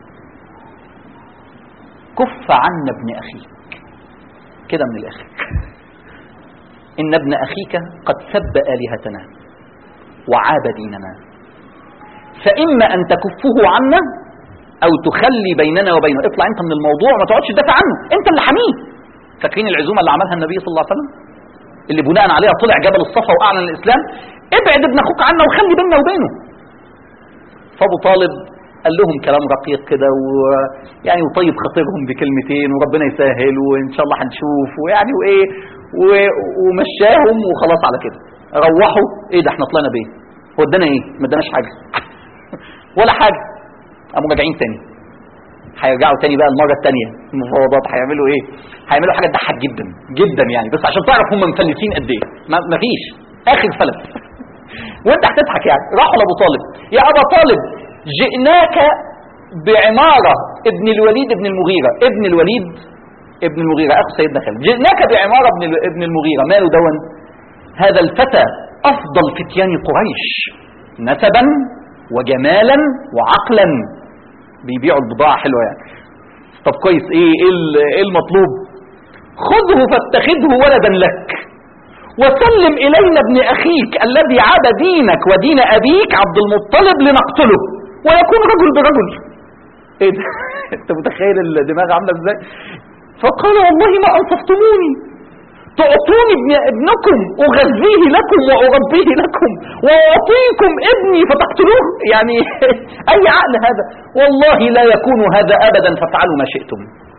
كف عنا ابن اخيك كده من الاخر ان ابن اخيك قد سب الهتنا وعاب ديننا فاما ان تكفه عنا او تخلي بيننا وبينه اطلع انت من الموضوع وما تقعدش تدافع عنه انت اللي حميه فاكرين العزومه اللي عملها النبي صلى الله عليه وسلم اللي بناء عليها طلع جبل الصفا واعلن الاسلام ابعد ابن اخوك عنا وخلي بيننا وبينه فابو طالب قال لهم كلام رقيق كده ويعني وطيب خاطرهم بكلمتين وربنا يسهل وان شاء الله هنشوف ويعني وايه و- ومشاهم وخلاص على كده روحوا ايه ده احنا طلعنا بايه هو ادانا ايه ما اداناش حاجه ولا حاجه قاموا راجعين تاني هيرجعوا تاني بقى المره الثانيه المفاوضات هيعملوا ايه هيعملوا حاجه تضحك جدا جدا يعني بس عشان تعرف هم مفلسين قد ايه ما- مفيش اخر فلس وانت هتضحك يعني راحوا لابو طالب يا ابا طالب جئناك بعماره ابن الوليد ابن المغيره ابن الوليد ابن المغيره اخو سيدنا خالد جئناك بعماره ابن ال- ابن المغيره ماله دون هذا الفتى افضل فتيان قريش نسبا وجمالا وعقلا بيبيعوا البضاعه حلوه يعني طب كويس ايه ايه ال- ايه المطلوب خذه فاتخذه ولدا لك وسلم إلينا ابن أخيك الذي عاد دينك ودين أبيك عبد المطلب لنقتله ويكون رجل برجل ايه ده انت متخيل الدماغ عامله ازاي فقال والله ما انصفتموني تعطوني ابن ابنكم اغذيه لكم واربيه لكم واعطيكم ابني فتقتلوه يعني اي عقل هذا والله لا يكون هذا ابدا فافعلوا ما شئتم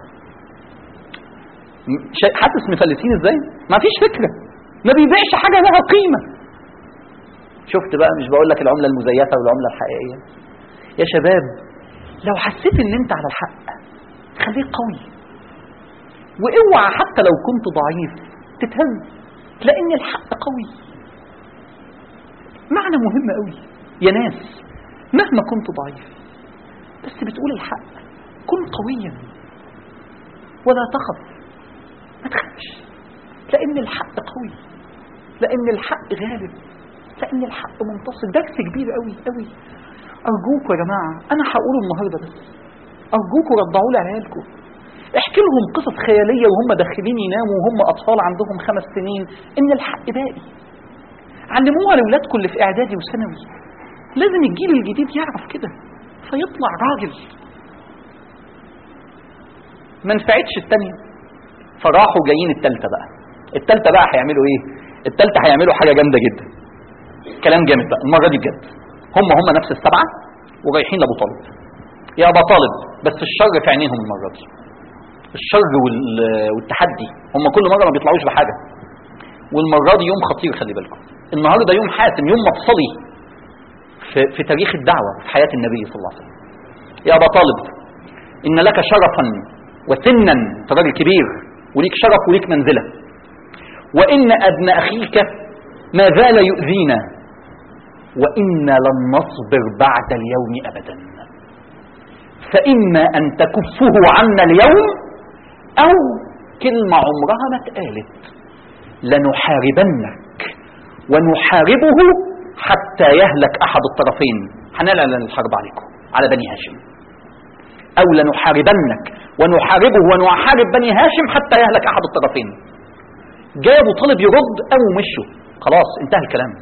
م- شا- حاسس مفلسين ازاي ما فيش فكره ما بيبيعش حاجه لها قيمه شفت بقى مش بقول لك العمله المزيفه والعمله الحقيقيه يا شباب لو حسيت ان انت على الحق خليك قوي واوعى حتى لو كنت ضعيف تتهز لان الحق قوي معنى مهم قوي يا ناس مهما كنت ضعيف بس بتقول الحق كن قويا ولا تخف ما تخافش لان الحق قوي لان الحق غالب لان الحق منتصر درس كبير قوي قوي ارجوكم يا جماعه انا هقوله النهارده بس ارجوكم رضعوا لي عيالكم احكي لهم قصص خياليه وهم داخلين يناموا وهم اطفال عندهم خمس سنين ان الحق باقي علموها لاولادكم اللي في اعدادي وثانوي لازم الجيل الجديد يعرف كده فيطلع راجل ما نفعتش التانية فراحوا جايين التالتة بقى التالتة بقى هيعملوا ايه التالتة هيعملوا حاجة جامدة جدا كلام جامد بقى المرة دي بجد هم هم نفس السبعة ورايحين لأبو طالب يا أبا طالب بس الشر في عينيهم المرة دي الشر وال- والتحدي هم كل مرة ما بيطلعوش بحاجة والمرة دي يوم خطير خلي بالكم النهاردة يوم حاسم يوم مفصلي في, في تاريخ الدعوة في حياة النبي صلى الله عليه وسلم يا أبا طالب إن لك شرفا وسنا أنت راجل كبير وليك شرف وليك منزلة وإن ابن أخيك ما زال يؤذينا وإنا لن نصبر بعد اليوم أبدا فإما أن تكفه عنا اليوم أو كلمة عمرها ما اتقالت لنحاربنك ونحاربه حتى يهلك أحد الطرفين هنعلن الحرب عليكم على بني هاشم أو لنحاربنك ونحاربه ونحارب بني هاشم حتى يهلك أحد الطرفين جاء أبو طالب يرد أو مشوا خلاص انتهى الكلام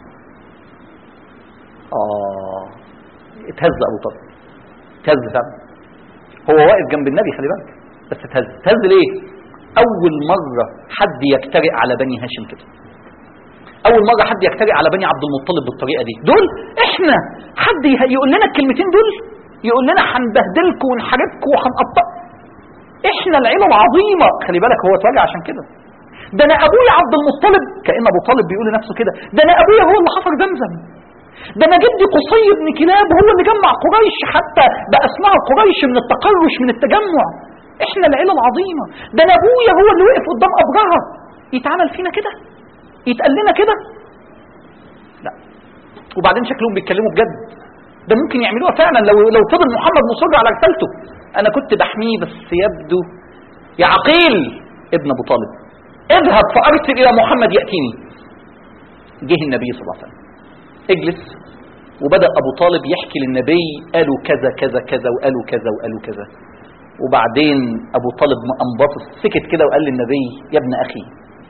آه اتهز أبو طالب اتهز فعلا هو واقف جنب النبي خلي بالك بس اتهز اتهز ليه أول مرة حد يجترئ على بني هاشم كده أول مرة حد يجترئ على بني عبد المطلب بالطريقة دي دول إحنا حد يه- يقول لنا الكلمتين دول يقول لنا هنبهدلكم ونحاربكم وهنقطع إحنا العيلة العظيمة خلي بالك هو اتوجع عشان كده ده أنا أبويا عبد المطلب كأن أبو طالب بيقول لنفسه كده ده أنا أبويا هو اللي حفر زمزم ده انا جدي قصي بن كلاب هو اللي جمع قريش حتى بقى اسمها قريش من التقرش من التجمع احنا العيله العظيمه ده انا ابويا هو اللي وقف قدام ابرهه يتعمل فينا كده يتقال لنا كده لا وبعدين شكلهم بيتكلموا بجد ده ممكن يعملوها فعلا لو لو فضل محمد مصر على رسالته انا كنت بحميه بس يبدو يا عقيل ابن ابو طالب اذهب فارسل الى محمد ياتيني جه النبي صلى الله عليه وسلم اجلس وبدا ابو طالب يحكي للنبي قالوا كذا كذا كذا وقالوا كذا وقالوا كذا وبعدين ابو طالب انبسط سكت كده وقال للنبي يا ابن اخي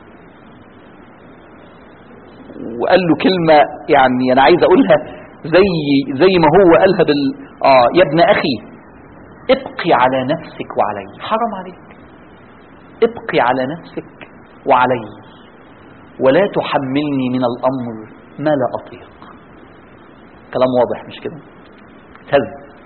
وقال له كلمه يعني انا عايز اقولها زي زي ما هو قالها بال اه يا ابن اخي ابقي على نفسك وعلي حرام عليك ابقي على نفسك وعلي ولا تحملني من الامر ما لا اطيق كلام واضح مش كده هز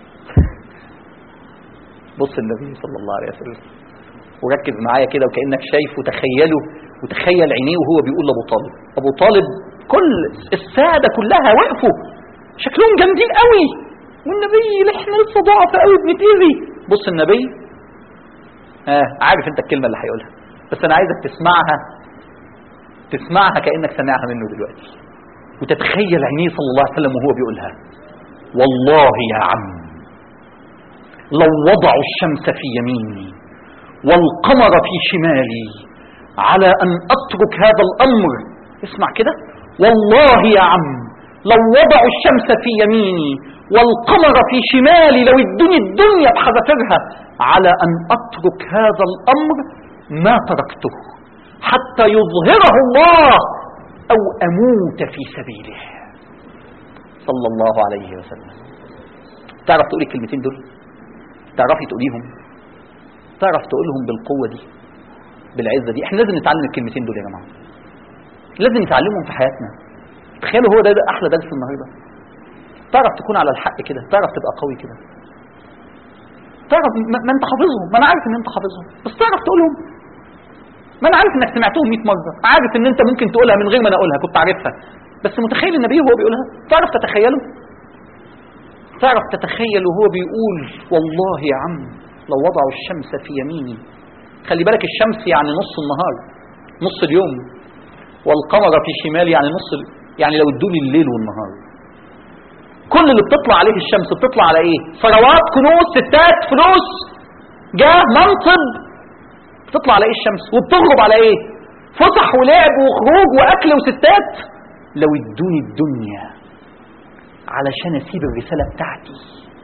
بص النبي صلى الله عليه وسلم وركز معايا كده وكانك شايف وتخيله وتخيل عينيه وهو بيقول لابو طالب ابو طالب كل الساده كلها وقفوا شكلهم جامدين قوي والنبي احنا لسه ضعف قوي بنتاذي بص النبي آه عارف انت الكلمه اللي هيقولها بس انا عايزك تسمعها تسمعها كانك سامعها منه دلوقتي وتتخيل عينيه صلى الله عليه وسلم وهو بيقولها والله يا عم لو وضعوا الشمس في يميني والقمر في شمالي على ان اترك هذا الامر اسمع كده والله يا عم لو وضعوا الشمس في يميني والقمر في شمالي لو ادوني الدنيا بحذافيرها على ان اترك هذا الامر ما تركته حتى يظهره الله او اموت في سبيله صلى الله عليه وسلم تعرف تقول الكلمتين دول تعرفي تقوليهم تعرف تقولهم بالقوة دي بالعزة دي احنا لازم نتعلم الكلمتين دول يا جماعة لازم نتعلمهم في حياتنا تخيلوا هو ده, ده احلى درس النهارده تعرف تكون على الحق كده تعرف تبقى قوي كده تعرف ما ما انت حافظهم ما انا عارف ان انت حافظهم بس تعرف تقولهم ما انا عارف انك سمعتهم 100 مره عارف ان انت ممكن تقولها من غير ما انا اقولها كنت عارفها بس متخيل النبي وهو بيقولها تعرف تتخيله تعرف تتخيل وهو بيقول والله يا عم لو وضعوا الشمس في يميني خلي بالك الشمس يعني نص النهار نص اليوم والقمر في شمالي يعني نص ال... يعني لو ادوني الليل والنهار كل اللي بتطلع عليه الشمس بتطلع على ايه ثروات كنوز ستات فلوس جاه منصب بتطلع على ايه الشمس وبتغرب على ايه فسح ولعب وخروج واكل وستات لو ادوني الدنيا علشان اسيب الرساله بتاعتي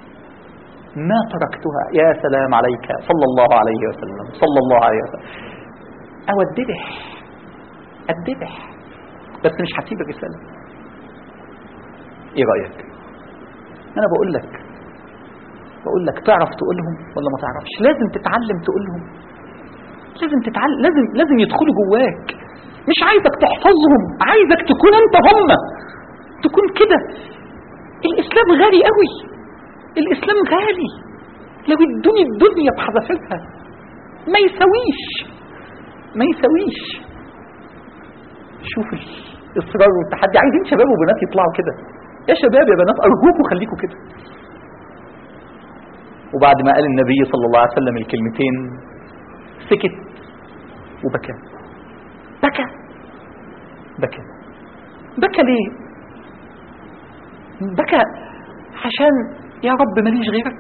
ما تركتها يا سلام عليك صلى الله عليه وسلم صلى الله عليه وسلم او اتذبح اتذبح بس مش هسيب الرساله ايه رايك انا بقول لك بقول لك تعرف تقولهم ولا ما تعرفش لازم تتعلم تقولهم لازم تتعلم لازم لازم يدخلوا جواك مش عايزك تحفظهم عايزك تكون انت هم تكون كده الاسلام غالي قوي الاسلام غالي لو ادوني الدنيا بحذافيرها ما يساويش ما يساويش شوف الاصرار والتحدي عايزين شباب وبنات يطلعوا كده يا شباب يا بنات ارجوكم خليكم كده وبعد ما قال النبي صلى الله عليه وسلم الكلمتين سكت وبكى بكى بكى بكى ليه بكى عشان يا رب ماليش غيرك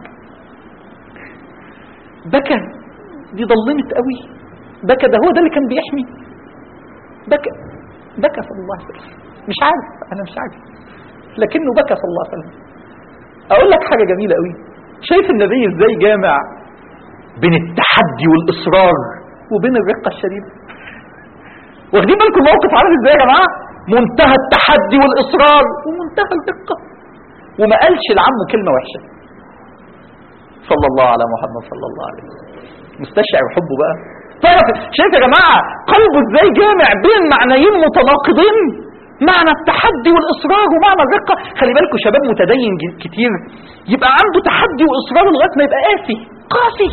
بكى دي ضلمت قوي بكى ده هو ده اللي كان بيحمي بكى بكى صلى الله عليه وسلم مش عارف انا مش عارف لكنه بكى صلى الله عليه وسلم اقول لك حاجه جميله قوي شايف النبي ازاي جامع بين التحدي والاصرار وبين الرقه الشديده واخدين بالكم الموقف عامل ازاي يا جماعه منتهى التحدي والاصرار ومنتهى الرقه وما قالش لعمه كلمه وحشه صلى الله على محمد صلى الله عليه وسلم مستشعر حبه بقى تعرف شايف يا جماعه قلبه ازاي جامع بين معنيين متناقضين معنى التحدي والاصرار ومعنى الرقه خلي بالكم شباب متدين ج- كتير يبقى عنده تحدي واصرار لغايه ما يبقى قاسي قاسي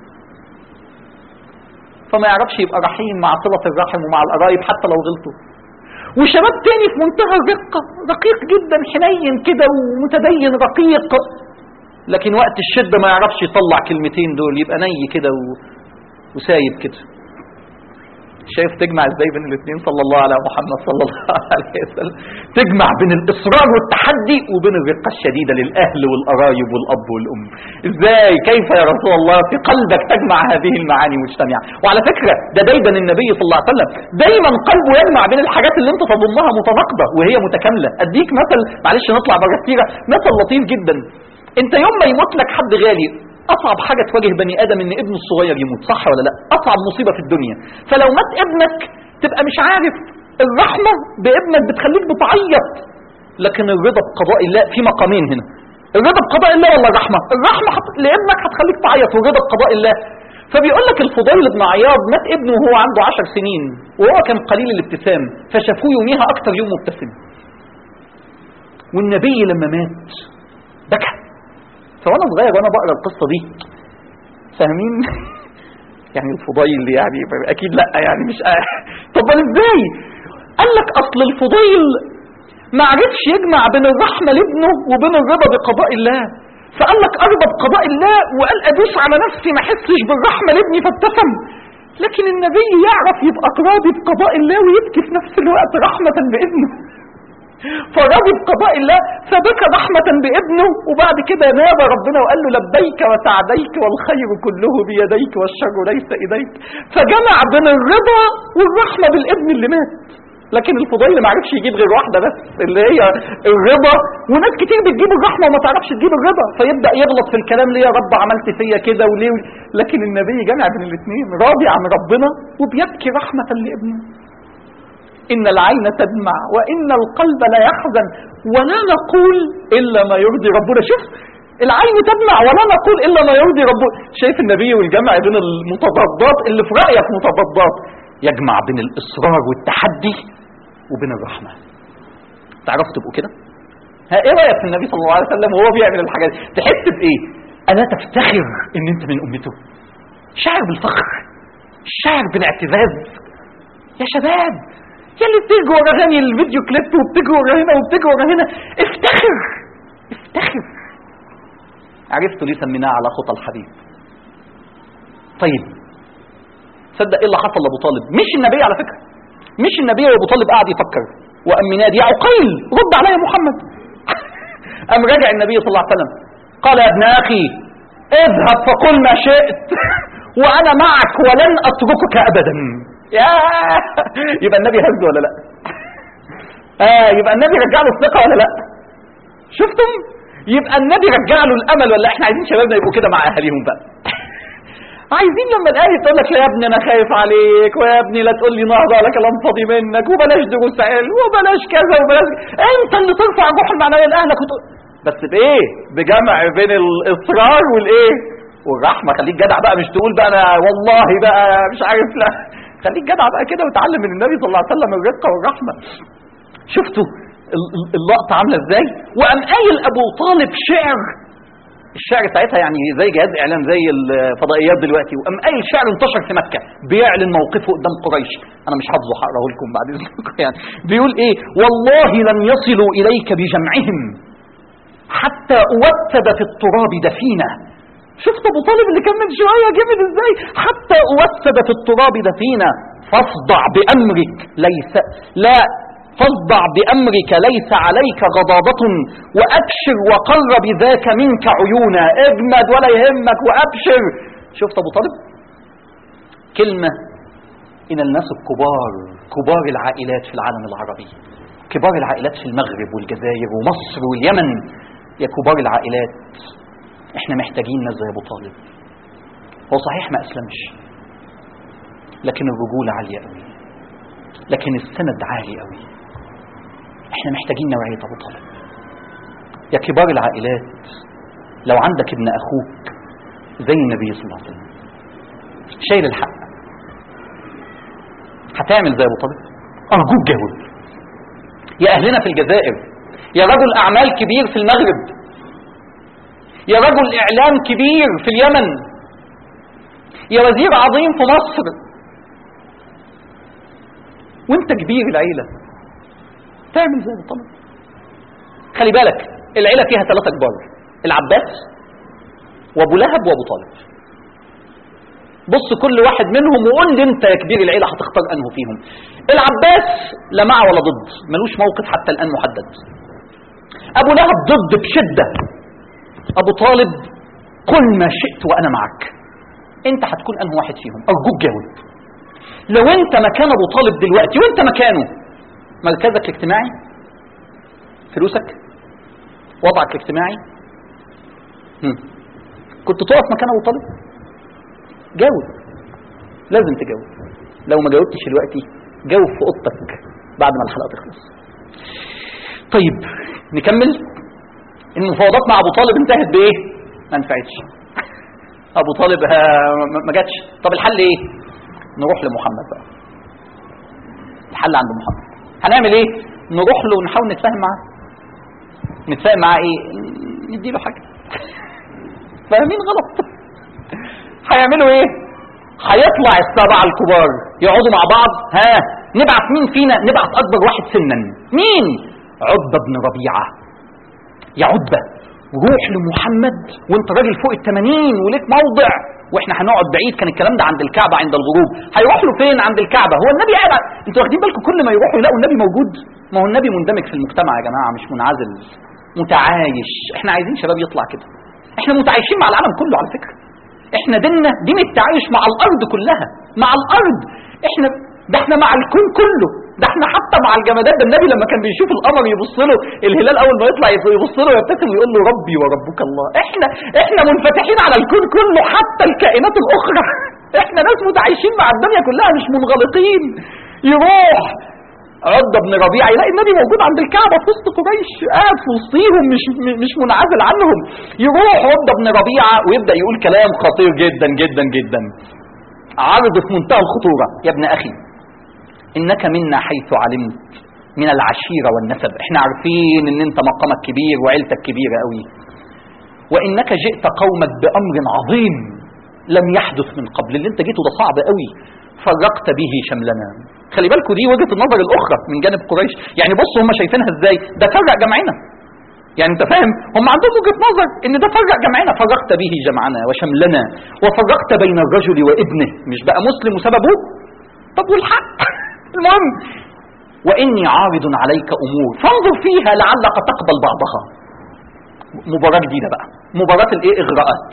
فما يعرفش يبقى رحيم مع صله الرحم ومع القرايب حتى لو غلطوا وشباب تاني في منتهى الرقه رقيق جدا حنين كده ومتدين رقيق لكن وقت الشده ما يعرفش يطلع كلمتين دول يبقى ني كده و- وسايب كده شايف تجمع ازاي بين الاثنين صلى الله على محمد صلى الله عليه وسلم تجمع بين الاصرار والتحدي وبين الرقه الشديده للاهل والقرايب والاب والام ازاي كيف يا رسول الله في قلبك تجمع هذه المعاني مجتمعه وعلى فكره ده دايما النبي صلى الله عليه وسلم دايما قلبه يجمع بين الحاجات اللي انت تظنها متناقضه وهي متكامله اديك مثل معلش نطلع بره السيره مثل لطيف جدا انت يوم ما يموت لك حد غالي اصعب حاجه تواجه بني ادم ان ابنه الصغير يموت صح ولا لا اصعب مصيبه في الدنيا فلو مات ابنك تبقى مش عارف الرحمه بابنك بتخليك بتعيط لكن الرضا بقضاء الله في مقامين هنا الرضا بقضاء الله ولا الرحمه الرحمه حت... لابنك هتخليك تعيط والرضا بقضاء الله فبيقول لك الفضيل بن عياض مات ابنه وهو عنده عشر سنين وهو كان قليل الابتسام فشافوه يوميها اكتر يوم مبتسم والنبي لما مات بكى فوانا صغير وانا بقرا القصه دي فاهمين يعني الفضيل يعني اكيد لا يعني مش طب ازاي قال لك اصل الفضيل ما عرفش يجمع بين الرحمه لابنه وبين الرضا بقضاء الله فقال لك ارضى بقضاء الله وقال ادوس على نفسي ما احسش بالرحمه لابني فابتسم لكن النبي يعرف يبقى راضي بقضاء الله ويبكي في نفس الوقت رحمه بابنه فراضي بقضاء الله فبكى رحمة بابنه وبعد كده نادى ربنا وقال له لبيك وسعديك والخير كله بيديك والشر ليس إليك فجمع بين الرضا والرحمة بالابن اللي مات لكن الفضيل ما عرفش يجيب غير واحده بس اللي هي الرضا وناس كتير بتجيب الرحمه وما تعرفش تجيب الرضا فيبدا يغلط في الكلام ليه يا رب عملت فيا كده وليه لكن النبي جمع بين الاثنين راضي عن ربنا وبيبكي رحمه لابنه إن العين تدمع وإن القلب لا يحزن ولا نقول إلا ما يرضي ربنا شوف العين تدمع ولا نقول إلا ما يرضي ربنا شايف النبي والجمع بين المتضادات اللي في رأيك متضادات يجمع بين الإصرار والتحدي وبين الرحمة تعرف تبقوا كده ها ايه رايك في النبي صلى الله عليه وسلم وهو بيعمل الحاجات دي تحس بايه الا تفتخر ان انت من امته شعر بالفخر شعر بالاعتزاز يا شباب يا اللي بتجروا ورا هاني الفيديو كليب وبتجروا ورا هنا وبتجروا ورا هنا افتخر افتخر عرفتوا ليه سميناها على خطى الحبيب طيب تصدق ايه اللي حصل لابو طالب مش النبي على فكره مش النبي وابو طالب قاعد يفكر وقام منادي يا عقيل رد عليا يا محمد قام راجع النبي صلى الله عليه وسلم قال يا ابن اخي اذهب فقل ما شئت وانا معك ولن اتركك ابدا يا يبقى النبي هز ولا لا اه يبقى النبي رجع له الثقه ولا لا شفتم يبقى النبي رجع له الامل ولا احنا عايزين شبابنا يبقوا كده مع اهاليهم بقى عايزين لما الايه تقول لك يا ابني انا خايف عليك ويا ابني لا تقول لي نهضه ولا كلام فاضي منك وبلاش دروس علم وبلاش كذا وبلاش انت اللي ترفع الروح المعنويه لاهلك وتقول بس بايه بجمع بين الاصرار والايه والرحمه خليك جدع بقى مش تقول بقى انا والله بقى مش عارف لا خليك جدع بقى كده وتعلم من النبي صلى الله عليه وسلم الرقه والرحمه شفتوا اللقطه عامله ازاي وقام قايل ابو طالب شعر الشعر ساعتها يعني زي جهاز اعلام زي الفضائيات دلوقتي وقام قايل شعر انتشر في مكه بيعلن موقفه قدام قريش انا مش حافظه هقراه لكم بعد اذنكم يعني بيقول ايه والله لن يصلوا اليك بجمعهم حتى اوتد في التراب دفينا شفت ابو طالب اللي كان من شويه جامد ازاي حتى اوسد في التراب دفينا فاصدع بامرك ليس لا فاصدع بامرك ليس عليك غضاضة وابشر وقر بذاك منك عيونا اجمد ولا يهمك وابشر شفت ابو طالب كلمة إن الناس الكبار كبار العائلات في العالم العربي كبار العائلات في المغرب والجزائر ومصر واليمن يا كبار العائلات احنا محتاجين ناس زي ابو طالب هو صحيح ما اسلمش لكن الرجولة عالية قوي لكن السند عالي قوي احنا محتاجين نوعية ابو طالب يا كبار العائلات لو عندك ابن اخوك زي النبي صلى الله عليه وسلم شايل الحق هتعمل زي ابو طالب ارجوك جاوب يا اهلنا في الجزائر يا رجل اعمال كبير في المغرب يا رجل اعلام كبير في اليمن يا وزير عظيم في مصر وانت كبير العيلة تعمل زي ابو طالب خلي بالك العيلة فيها ثلاثة كبار العباس وابو لهب وابو طالب بص كل واحد منهم وقول لي انت يا كبير العيله هتختار انه فيهم العباس لا مع ولا ضد ملوش موقف حتى الان محدد ابو لهب ضد بشده ابو طالب قل ما شئت وانا معك انت هتكون انه واحد فيهم ارجوك جاوب لو انت مكان ابو طالب دلوقتي وانت مكانه مركزك الاجتماعي فلوسك وضعك الاجتماعي هم. كنت تقف مكان ابو طالب جاوب لازم تجاوب لو ما جاوبتش دلوقتي جاوب في اوضتك بعد ما الحلقه تخلص طيب نكمل المفاوضات مع ابو طالب انتهت بايه ما نفعتش ابو طالب ها- ما- ما جاتش طب الحل ايه نروح لمحمد بقى الحل عند محمد هنعمل ايه نروح له ونحاول نتفاهم معاه نتفاهم معاه ايه نديله حاجه فاهمين غلط هيعملوا ايه هيطلع السبعه الكبار يقعدوا مع بعض ها نبعت مين فينا نبعت اكبر واحد سنا مين عتبه بن ربيعه يا عتبه روح لمحمد وانت راجل فوق التمانين وليك موضع واحنا هنقعد بعيد كان الكلام ده عند الكعبه عند الغروب هيروح له فين عند الكعبه هو النبي قاعد ع- انتوا واخدين بالكم كل ما يروحوا يلاقوا النبي موجود ما هو النبي مندمج في المجتمع يا جماعه مش منعزل متعايش احنا عايزين شباب يطلع كده احنا متعايشين مع العالم كله على فكره احنا ديننا دين التعايش مع الارض كلها مع الارض احنا ده احنا مع الكون كله ده احنا حتى مع الجمادات ده النبي لما كان بيشوف القمر يبص له الهلال اول ما يطلع يبص له ويبتسم ويقول له ربي وربك الله احنا احنا منفتحين على الكون كله حتى الكائنات الاخرى احنا ناس متعايشين مع الدنيا كلها مش منغلقين يروح عضة بن ربيعة يلاقي النبي موجود عند الكعبة في وسط قريش قاعد في وسطيهم مش مش منعزل عنهم يروح عضة بن ربيعة ويبدأ يقول كلام خطير جدا جدا جدا عرض في منتهى الخطورة يا ابن أخي إنك منا حيث علمت من العشيرة والنسب احنا عارفين ان انت مقامك كبير وعيلتك كبيرة قوي وإنك جئت قومك بأمر عظيم لم يحدث من قبل اللي انت جيته ده صعب قوي فرقت به شملنا خلي بالكوا دي وجهة النظر الأخرى من جانب قريش يعني بصوا هم شايفينها ازاي ده فرق جمعنا يعني انت فاهم هم عندهم وجهة نظر ان ده فرق جمعنا فرقت به جمعنا وشملنا وفرقت بين الرجل وابنه مش بقى مسلم وسببه طب والحق المهم واني عارض عليك امور فانظر فيها لعلك تقبل بعضها مباراة جديدة بقى مباراة الايه اغراءات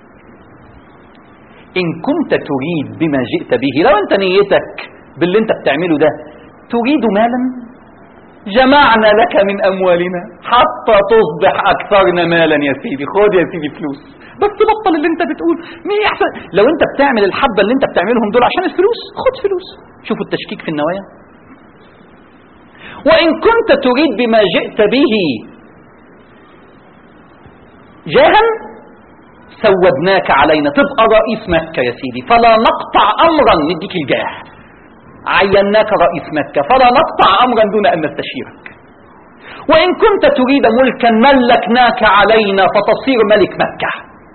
ان كنت تريد بما جئت به لو انت نيتك باللي انت بتعمله ده تريد مالا جمعنا لك من اموالنا حتى تصبح اكثرنا مالا يا سيدي خد يا سيدي فلوس بس بطل اللي انت بتقول مين يحسن لو انت بتعمل الحبه اللي انت بتعملهم دول عشان الفلوس خد فلوس شوفوا التشكيك في النوايا وان كنت تريد بما جئت به جاها سودناك علينا تبقى رئيس مكة يا سيدي فلا نقطع أمرا نديك الجاه عيناك رئيس مكة فلا نقطع أمرا دون أن نستشيرك وإن كنت تريد ملكا ملكناك علينا فتصير ملك مكة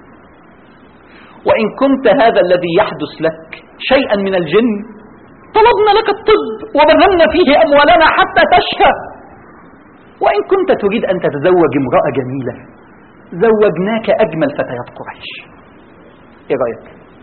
وإن كنت هذا الذي يحدث لك شيئا من الجن طلبنا لك الطب وبذلنا فيه أموالنا حتى تشفى وإن كنت تريد أن تتزوج امرأة جميلة زوجناك أجمل فتيات قريش إيه رأيك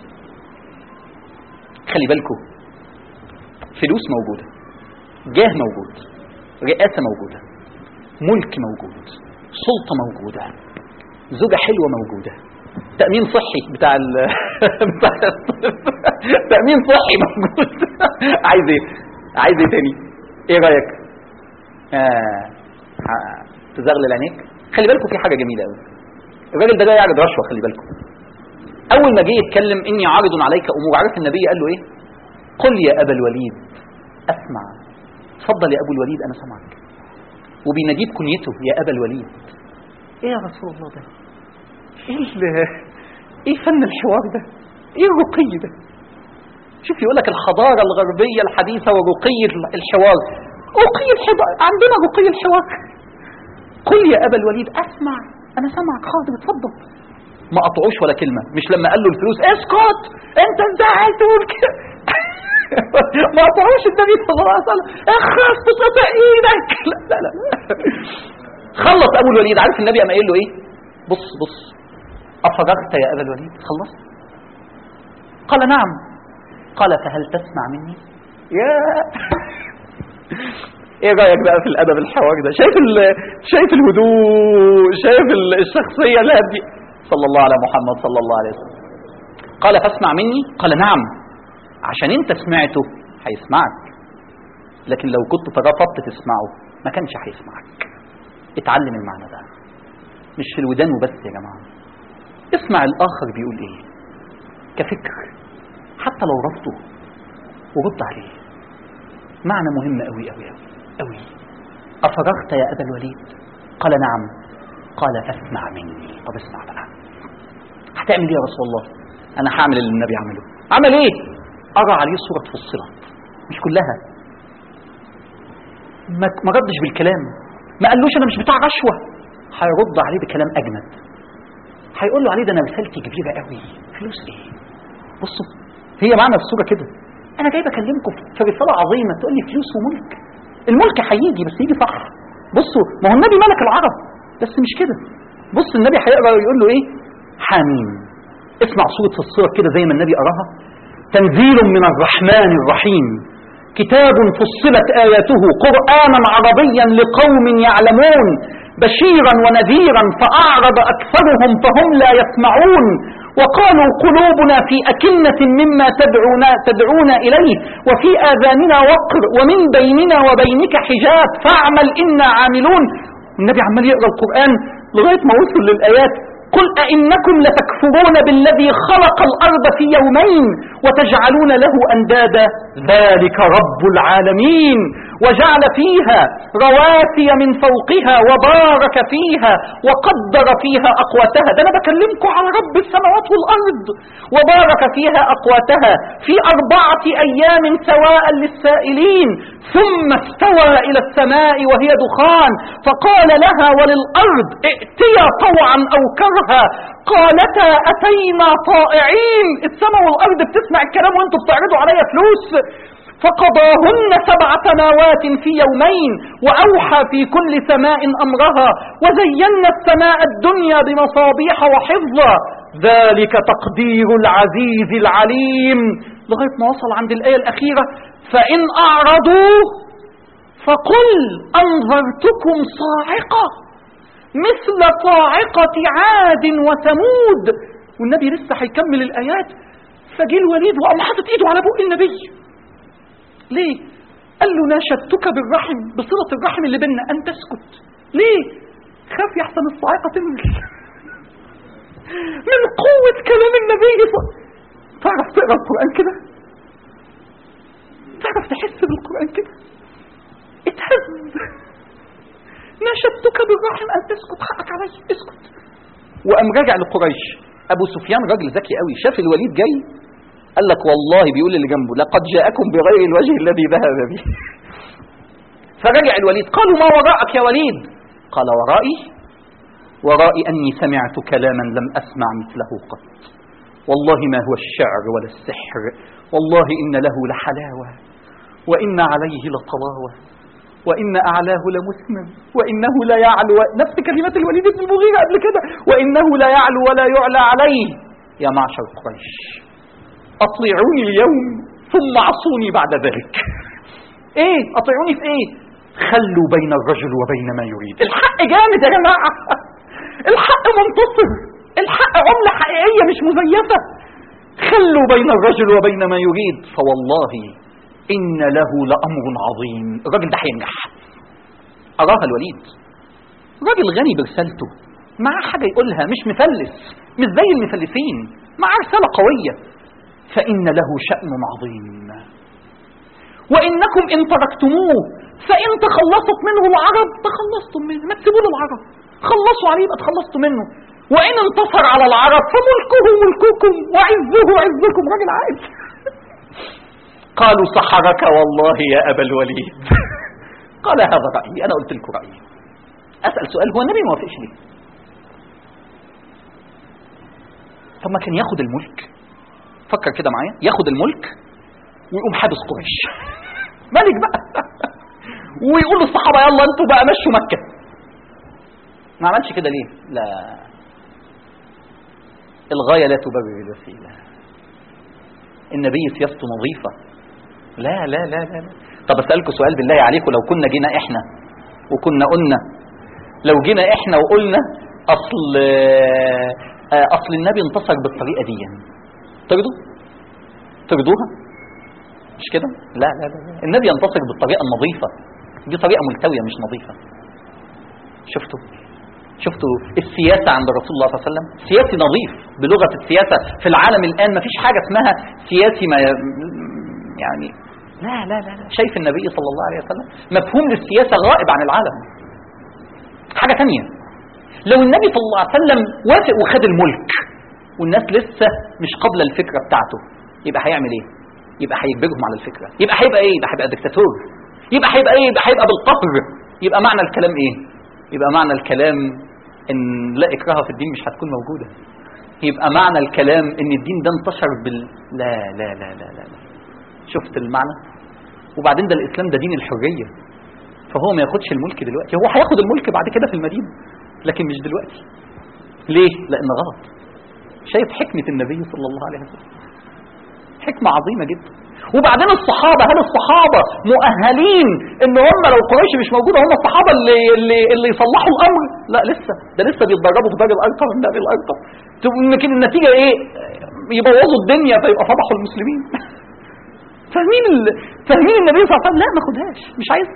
خلي بالكم فلوس موجودة جاه موجود رئاسة موجودة ملك موجود سلطة موجودة زوجة حلوة موجودة تأمين صحي بتاع ال بتاع تأمين صحي موجود عايز ايه عايز ايه تاني ايه رأيك آه. ه- تزغلل عينيك خلي بالكم في حاجة جميلة قوي الراجل ده جاي يعرض رشوة خلي بالكم أول ما جه يتكلم إني عارض عليك أمور عارف النبي قال له إيه؟ قل يا أبا الوليد أسمع اتفضل يا أبو الوليد أنا سامعك وبيناديه بكنيته يا أبا الوليد إيه يا رسول الله ده؟ إيه ال- إيه فن الحوار ده؟ إيه الرقي ده؟ شوف يقول لك الحضارة الغربية الحديثة ورقي الحوار رقي الحوار عندنا رقي الحوار قل يا أبا الوليد أسمع أنا سامعك حاضر اتفضل ما قطعوش ولا كلمة مش لما قال له الفلوس اسكت انت ازاي عايز تقول كده ما قطعوش النبي صلى الله عليه وسلم اخرس تقطع ايدك لا لا لا خلص ابو الوليد عارف النبي قام قايل له ايه بص بص افرغت يا ابا الوليد خلصت قال نعم قال فهل تسمع مني يا ايه رايك بقى في الادب الحوار ده شايف ال... شايف الهدوء شايف ال- الشخصيه الهاديه صلى الله على محمد صلى الله عليه وسلم قال فاسمع مني قال نعم عشان انت سمعته هيسمعك لكن لو كنت رفضت تسمعه ما كانش هيسمعك اتعلم المعنى ده مش في الودان وبس يا جماعه اسمع الاخر بيقول ايه كفكر حتى لو رفضه ورد عليه معنى مهم قوي قوي قوي قوي أفرغت يا أبا الوليد قال نعم قال فاسمع مني طب اسمع بقى هتعمل ايه يا رسول الله انا هعمل اللي النبي عمله عمل ايه قرا عليه سوره فصلت مش كلها ما ما ردش بالكلام ما قالوش انا مش بتاع رشوه هيرد عليه بكلام اجمد هيقول له عليه ده انا رسالتي كبيره قوي فلوس ايه بصوا هي معنى الصوره كده انا جاي بكلمكم في رساله عظيمه تقول لي فلوس وملك الملك هيجي بس يجي صح بصوا ما هو النبي ملك العرب بس مش كده بص النبي هيقرا ويقول له ايه حاميم اسمع صوره الصوره كده زي ما النبي قراها تنزيل من الرحمن الرحيم كتاب فصلت آياته قرآنا عربيا لقوم يعلمون بشيرا ونذيرا فأعرض أكثرهم فهم لا يسمعون وقالوا قلوبنا في أكنة مما تدعونا, تدعونا إليه وفي آذاننا وقر ومن بيننا وبينك حجاب فاعمل إنا عاملون النبي عمال يقرأ القرآن لغاية ما وصل للآيات قل أئنكم لتكفرون بالذي خلق الأرض في يومين وتجعلون له أندادا ذلك رب العالمين وجعل فيها رواسي من فوقها وبارك فيها وقدر فيها أقواتها ده أنا بكلمكم على رب السماوات والأرض وبارك فيها أقواتها في أربعة أيام سواء للسائلين ثم استوى إلى السماء وهي دخان فقال لها وللأرض ائتيا طوعا أو كرها قالتا أتينا طائعين السماء والأرض بتسمع الكلام وانتوا بتعرضوا عليا فلوس فقضاهن سبع سماوات في يومين وأوحى في كل سماء أمرها وزينا السماء الدنيا بمصابيح وحفظا ذلك تقدير العزيز العليم لغاية ما وصل عند الآية الأخيرة فإن أعرضوا فقل أنذرتكم صاعقة مثل صاعقة عاد وثمود والنبي لسه هيكمل الآيات فجه الوليد وقام حاطط ايده على بق النبي ليه؟ قال له ناشدتك بالرحم بصلة الرحم اللي بيننا أن تسكت ليه؟ خاف يحسن الصاعقة تنزل من قوة كلام النبي صلى تعرف تقرأ القرآن كده؟ تعرف تحس بالقرآن كده؟ اتهز ناشدتك بالرحم أن تسكت حقك علي اسكت وقام راجع لقريش أبو سفيان راجل ذكي قوي شاف الوليد جاي قال لك والله بيقول اللي جنبه لقد جاءكم بغير الوجه الذي ذهب به فرجع الوليد قالوا ما وراءك يا وليد قال ورائي ورائي أني سمعت كلاما لم أسمع مثله قط والله ما هو الشعر ولا السحر والله إن له لحلاوة وإن عليه لطلاوة وإن أعلاه لمسمم وإنه لا يعلو نفس كلمات الوليد بن المغيرة قبل كده وإنه لا يعلو ولا يعلى عليه يا معشر قريش أطيعوني اليوم ثم عصوني بعد ذلك ايه أطيعوني في ايه خلوا بين الرجل وبين ما يريد الحق جامد يا جماعة الحق منتصر الحق عملة حقيقية مش مزيفة خلوا بين الرجل وبين ما يريد فوالله إن له لأمر عظيم الراجل ده هينجح أراها الوليد راجل غني برسالته معاه حاجة يقولها مش مفلس مش زي المفلسين معاه رسالة قوية فإن له شأن عظيم وإنكم إن تركتموه فإن تخلصت منه العرب تخلصتم منه ما تسيبوا له العرب خلصوا عليه يبقى تخلصتوا منه وإن انتصر على العرب فملكه ملككم وعزه عزكم راجل عايز قالوا سحرك والله يا أبا الوليد قال هذا رأيي أنا قلت لكم رأيي أسأل سؤال هو النبي ما وافقش ليه طب ما كان ياخد الملك فكر كده معايا ياخد الملك ويقوم حابس قريش ملك بقى ويقول للصحابه يلا انتوا بقى مشوا مكه ما عملش كده ليه لا الغايه لا تبرر الوسيله النبي سياسته نظيفة لا لا لا لا, لا. طب اسألكم سؤال بالله عليكم لو كنا جينا احنا وكنا قلنا لو جينا احنا وقلنا اصل آه، اصل النبي انتصر بالطريقة دي ترضوا ترضوها مش كده لا لا لا لا. النبي ينتصر بالطريقة النظيفة دي طريقة ملتوية مش نظيفة شفتوا شفتوا السياسة عند رسول الله صلى الله عليه وسلم سياسي نظيف بلغة السياسة في العالم الآن ما فيش حاجة اسمها سياسي ما يعني لا لا لا لا. شايف النبي صلى الله عليه وسلم مفهوم للسياسة غائب عن العالم حاجة تانية لو النبي صلى الله عليه وسلم وافق وخد الملك والناس لسه مش قبل الفكرة بتاعته يبقى هيعمل ايه يبقى هيجبرهم على الفكرة يبقى هيبقى ايه يبقى هيبقى دكتاتور يبقى هيبقى ايه يبقى هيبقى بالقهر يبقى معنى الكلام ايه يبقى معنى الكلام ان لا اكراه في الدين مش هتكون موجودة يبقى معنى الكلام ان الدين ده انتشر بال لا لا لا لا لا, لا. شفت المعنى وبعدين ده الاسلام ده دين الحرية فهو ما ياخدش الملك دلوقتي هو هياخد الملك بعد كده في المدينة لكن مش دلوقتي ليه لان غلط شايف حكمة النبي صلى الله عليه وسلم حكمة عظيمة جدا وبعدين الصحابة هل الصحابة مؤهلين ان هم لو قريش مش موجودة هم الصحابة اللي, اللي, اللي يصلحوا الامر لا لسه ده لسه بيتدربوا في دار الارقم من دار الارقم يمكن النتيجة ايه يبوظوا الدنيا فيبقى فضحوا المسلمين فاهمين ال... فاهمين النبي صلى الله عليه وسلم لا ما خدهاش مش عايز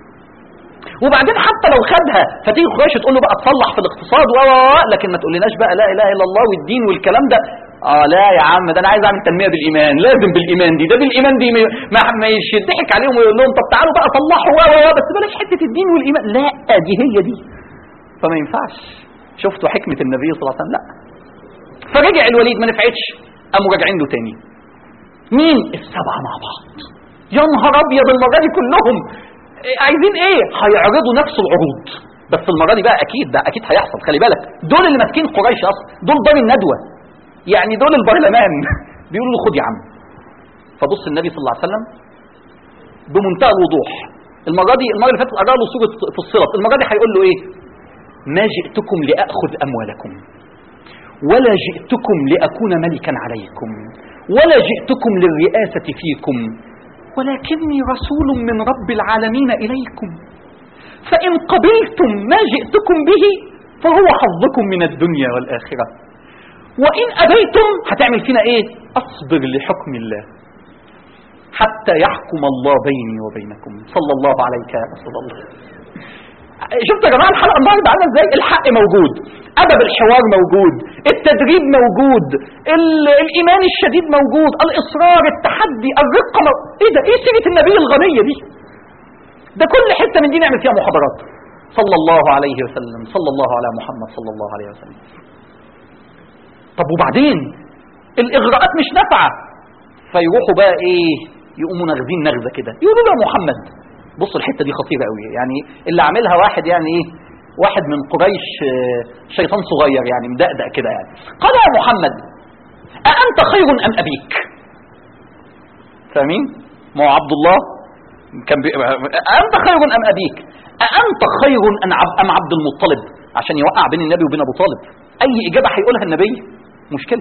وبعدين حتى لو خدها فتيجي قريش تقول له بقى تصلح في الاقتصاد و لكن ما تقولناش بقى لا اله الا الله والدين والكلام ده اه لا يا عم ده انا عايز اعمل تنميه بالايمان لازم بالايمان دي ده بالايمان دي ما ما يضحك عليهم ويقول لهم طب تعالوا بقى صلحوا و و بس بلاش حته الدين والايمان لا دي هي دي فما ينفعش شفتوا حكمه النبي صلى الله عليه وسلم لا فرجع الوليد ما نفعتش قاموا راجعين له تاني مين السبعه مع بعض يا نهار ابيض المره دي كلهم إيه عايزين ايه هيعرضوا نفس العروض بس المره دي بقى اكيد ده اكيد هيحصل خلي بالك دول اللي ماسكين قريش اصلا دول دار الندوه يعني دول البرلمان بيقولوا له خد يا عم فبص النبي صلى الله عليه وسلم بمنتهى الوضوح المره دي المره اللي فاتت قرا له سوره فصلت المره دي هيقول له ايه ما جئتكم لاخذ اموالكم ولا جئتكم لاكون ملكا عليكم ولا جئتكم للرئاسه فيكم ولكني رسول من رب العالمين اليكم فان قبلتم ما جئتكم به فهو حظكم من الدنيا والاخره وإن أبيتم هتعمل فينا إيه أصبر لحكم الله حتى يحكم الله بيني وبينكم صلى الله عليك يا رسول الله شفت يا جماعة الحلقة النهاردة عاملة ازاي الحق موجود أدب الحوار موجود التدريب موجود الإيمان الشديد موجود الإصرار التحدي الرقة مو... إيه ده إيه سيرة النبي الغنية دي ده كل حتة من دي نعمل فيها محاضرات صلى الله عليه وسلم صلى الله على محمد صلى الله عليه وسلم طب وبعدين الاغراءات مش نافعه فيروحوا بقى ايه يقوموا ناخذين نغزه كده يقولوا له يا محمد بصوا الحته دي خطيره قوي يعني اللي عاملها واحد يعني ايه واحد من قريش شيطان صغير يعني مدقدق كده يعني قال يا محمد أأنت خير أم أبيك فاهمين ما هو عبد الله كان بي... أأنت خير أم أبيك أأنت خير أم عبد المطلب عشان يوقع بين النبي وبين أبو طالب أي إجابة هيقولها النبي مشكلة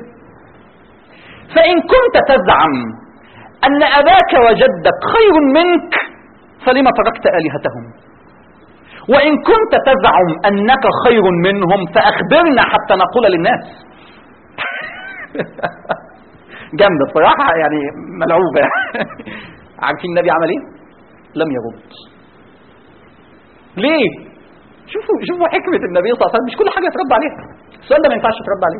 فإن كنت تزعم أن أباك وجدك خير منك فلما تركت آلهتهم وإن كنت تزعم أنك خير منهم فأخبرنا حتى نقول للناس جامدة بصراحة يعني ملعوبة عارفين النبي عمل ايه؟ لم يرد ليه؟ شوفوا شوفوا حكمة النبي صلى الله عليه وسلم مش كل حاجة يترد عليها السؤال ده ما ينفعش يترد عليه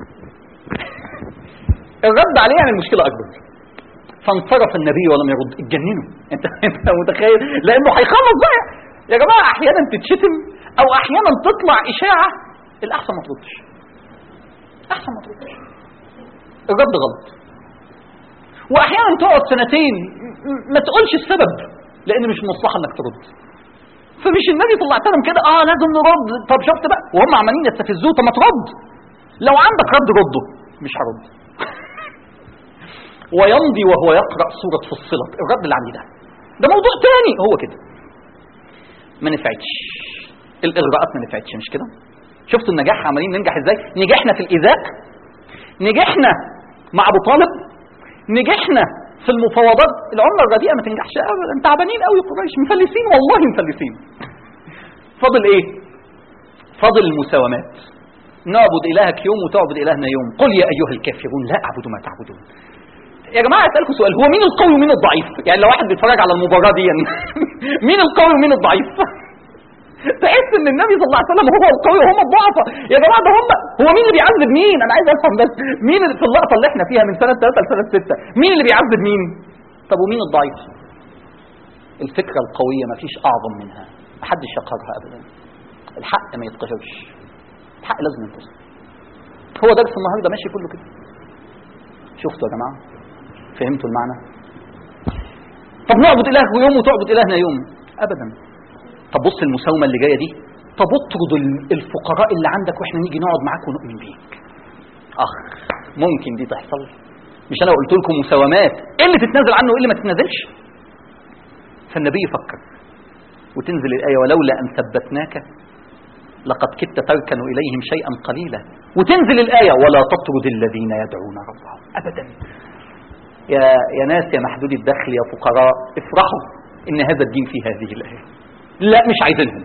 الرد عليه يعني المشكلة أكبر فانصرف النبي ولم يرد اتجننوا انت انت متخيل لانه هيخلص بقى يا جماعه احيانا تتشتم او احيانا تطلع اشاعه الاحسن ما تردش احسن ما تردش الرد غلط واحيانا تقعد سنتين ما تقولش السبب لان مش مصلحه انك ترد فمش النبي صلى الله عليه وسلم كده اه لازم نرد طب شفت بقى وهم عمالين يستفزوه طب ما ترد لو عندك رد رده مش هرد ويمضي وهو يقرأ سورة فصلت الرد اللي عندي ده ده موضوع تاني هو كده ما نفعتش الإغراءات ما نفعتش مش كده شفتوا النجاح عمالين ننجح ازاي نجحنا في الإيذاء نجحنا مع أبو طالب نجحنا في المفاوضات العمله الرديئه ما تنجحش ابدا تعبانين قوي قريش مفلسين والله مفلسين فاضل ايه فاضل المساومات نعبد الهك يوم وتعبد الهنا يوم قل يا ايها الكافرون لا اعبد ما تعبدون يا جماعه اسالكم سؤال هو مين القوي ومين الضعيف يعني لو واحد بيتفرج على المباراه دي مين القوي ومين الضعيف تحس ان النبي صلى الله عليه وسلم هو القوي وهم الضعفاء يا جماعه ده هم هو مين اللي بيعذب مين انا عايز افهم بس مين اللي في اللقطه اللي احنا فيها من سنه 3 لسنه 6 مين اللي بيعذب مين طب ومين الضعيف الفكره القويه ما فيش اعظم منها محدش يقهرها ابدا الحق ما يتقهرش الحق لازم ينتصر هو درس النهارده ماشي كله كده شفتوا يا جماعه فهمتوا المعنى طب نعبد اله يوم وتعبد الهنا يوم ابدا طب بص المساومه اللي جايه دي طب اطرد ال- الفقراء اللي عندك واحنا نيجي نقعد معاك ونؤمن بيك اخ ممكن دي تحصل مش انا قلت لكم مساومات ايه اللي تتنازل عنه وايه اللي ما تتنازلش فالنبي يفكر وتنزل الايه ولولا ان ثبتناك لقد كدت تركن اليهم شيئا قليلا وتنزل الايه ولا تطرد الذين يدعون ربهم ابدا يا يا ناس يا محدود الدخل يا فقراء افرحوا ان هذا الدين في هذه الايه لا مش عايزينهم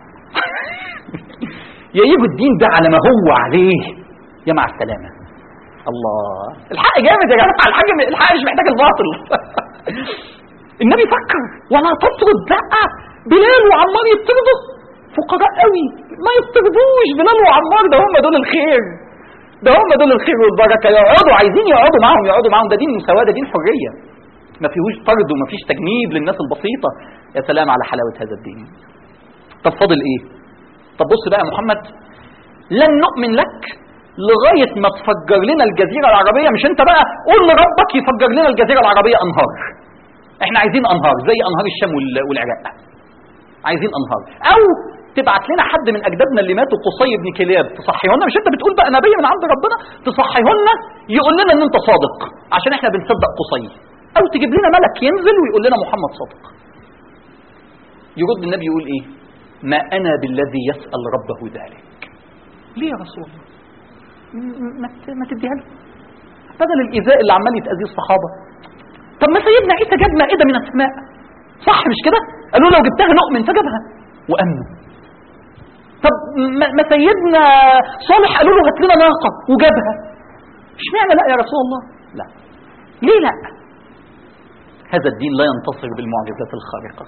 يا يجوا الدين ده على ما هو عليه يا مع السلامه الله الحق جامد يا جماعه الحق الحق مش محتاج الباطل النبي فكر ولا تطرد لا بلال وعمار يطردوا فقراء قوي ما يطردوش بلال وعمار ده هم دول الخير ده هم دول الخير والبركه يقعدوا عايزين يقعدوا معاهم يقعدوا معاهم ده دين مساواه ده دين حريه ما فيهوش طرد وما فيش تجنيب للناس البسيطه يا سلام على حلاوه هذا الدين طب فاضل ايه طب بص بقى يا محمد لن نؤمن لك لغايه ما تفجر لنا الجزيره العربيه مش انت بقى قول لربك يفجر لنا الجزيره العربيه انهار احنا عايزين انهار زي انهار الشام وال- والعراق عايزين انهار او تبعت لنا حد من اجدادنا اللي ماتوا قصي بن كلاب تصحيه لنا مش انت بتقول بقى نبي من عند ربنا تصحيه لنا يقول لنا ان انت صادق عشان احنا بنصدق قصي او تجيب لنا ملك ينزل ويقول لنا محمد صادق يرد النبي يقول ايه ما انا بالذي يسال ربه ذلك ليه يا رسول الله م- ما ت- ما تديها له بدل الايذاء اللي عمال يتاذيه الصحابه طب ما سيدنا عيسى جاب مائده من السماء صح مش كده قالوا لو جبتها نؤمن فجابها وامنوا طب ما ما سيدنا صالح قالوا له هات لنا ناقه وجابها اشمعنى لا يا رسول الله لا ليه لا هذا الدين لا ينتصر بالمعجزات الخارقه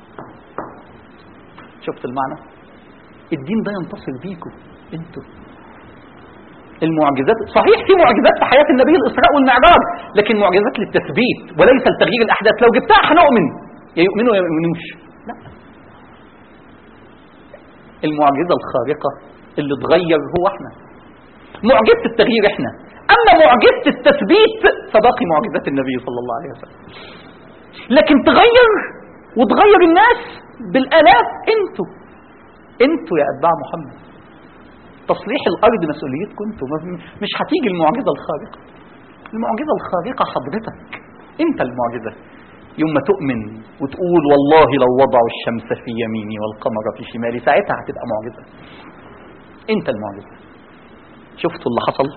شفت المعنى الدين ده ينتصر بيكم انتوا المعجزات صحيح في معجزات في حياة النبي الإسراء والمعراج لكن معجزات للتثبيت وليس لتغيير الأحداث لو جبتها هنؤمن يا يؤمنوا يا ما يؤمنوش لا المعجزة الخارقة اللي تغير هو احنا معجزة التغيير احنا أما معجزة التثبيت فباقي معجزات النبي صلى الله عليه وسلم لكن تغير وتغير الناس بالآلاف انتوا انتوا يا أتباع محمد تصليح الأرض مسؤوليتكم انتوا ما- مش هتيجي المعجزة الخارقة المعجزة الخارقة حضرتك انت المعجزة يوم ما تؤمن وتقول والله لو وضعوا الشمس في يميني والقمر في شمالي ساعتها هتبقى معجزة انت المعجزة شفتوا اللي حصل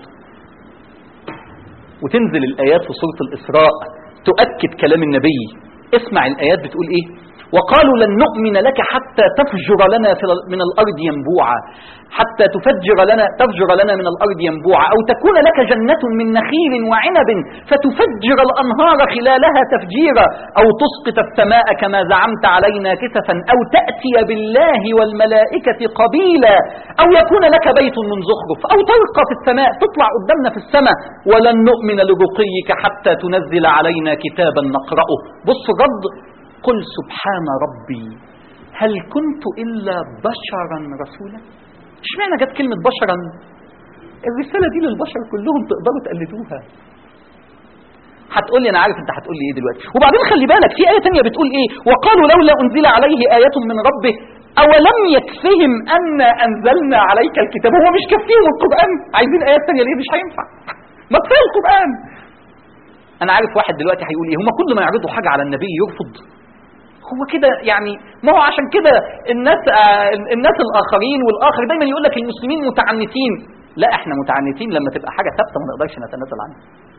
وتنزل الآيات في سورة الإسراء تؤكد كلام النبي اسمع الآيات بتقول إيه وقالوا لن نؤمن لك حتى تفجر لنا في ال- من الأرض ينبوعا حتى تفجر لنا تفجر لنا من الأرض ينبوعا أو تكون لك جنة من نخيل وعنب فتفجر الأنهار خلالها تفجيرا أو تسقط السماء كما زعمت علينا كسفا أو تأتي بالله والملائكة قبيلا أو يكون لك بيت من زخرف أو ترقى في السماء تطلع قدامنا في السماء ولن نؤمن لرقيك حتى تنزل علينا كتابا نقرأه بص الرد قل سبحان ربي هل كنت إلا بشرا رسولا اشمعنى جت كلمة بشرا الرسالة دي للبشر كلهم تقدروا تقلدوها هتقول لي انا عارف انت هتقول لي ايه دلوقتي وبعدين خلي بالك في ايه تانية بتقول ايه وقالوا لولا انزل عليه ايه من ربه اولم يكفهم ان انزلنا عليك الكتاب هو مش كفيهم القران عايزين ايات تانية ليه مش هينفع ما كفايه القران انا عارف واحد دلوقتي هيقول ايه هما كل ما يعرضوا حاجه على النبي يرفض هو كده يعني ما هو عشان كده الناس آه الناس الاخرين والاخر دايما يقول لك المسلمين متعنتين لا احنا متعنتين لما تبقى حاجه ثابته ما نقدرش نتنازل عنها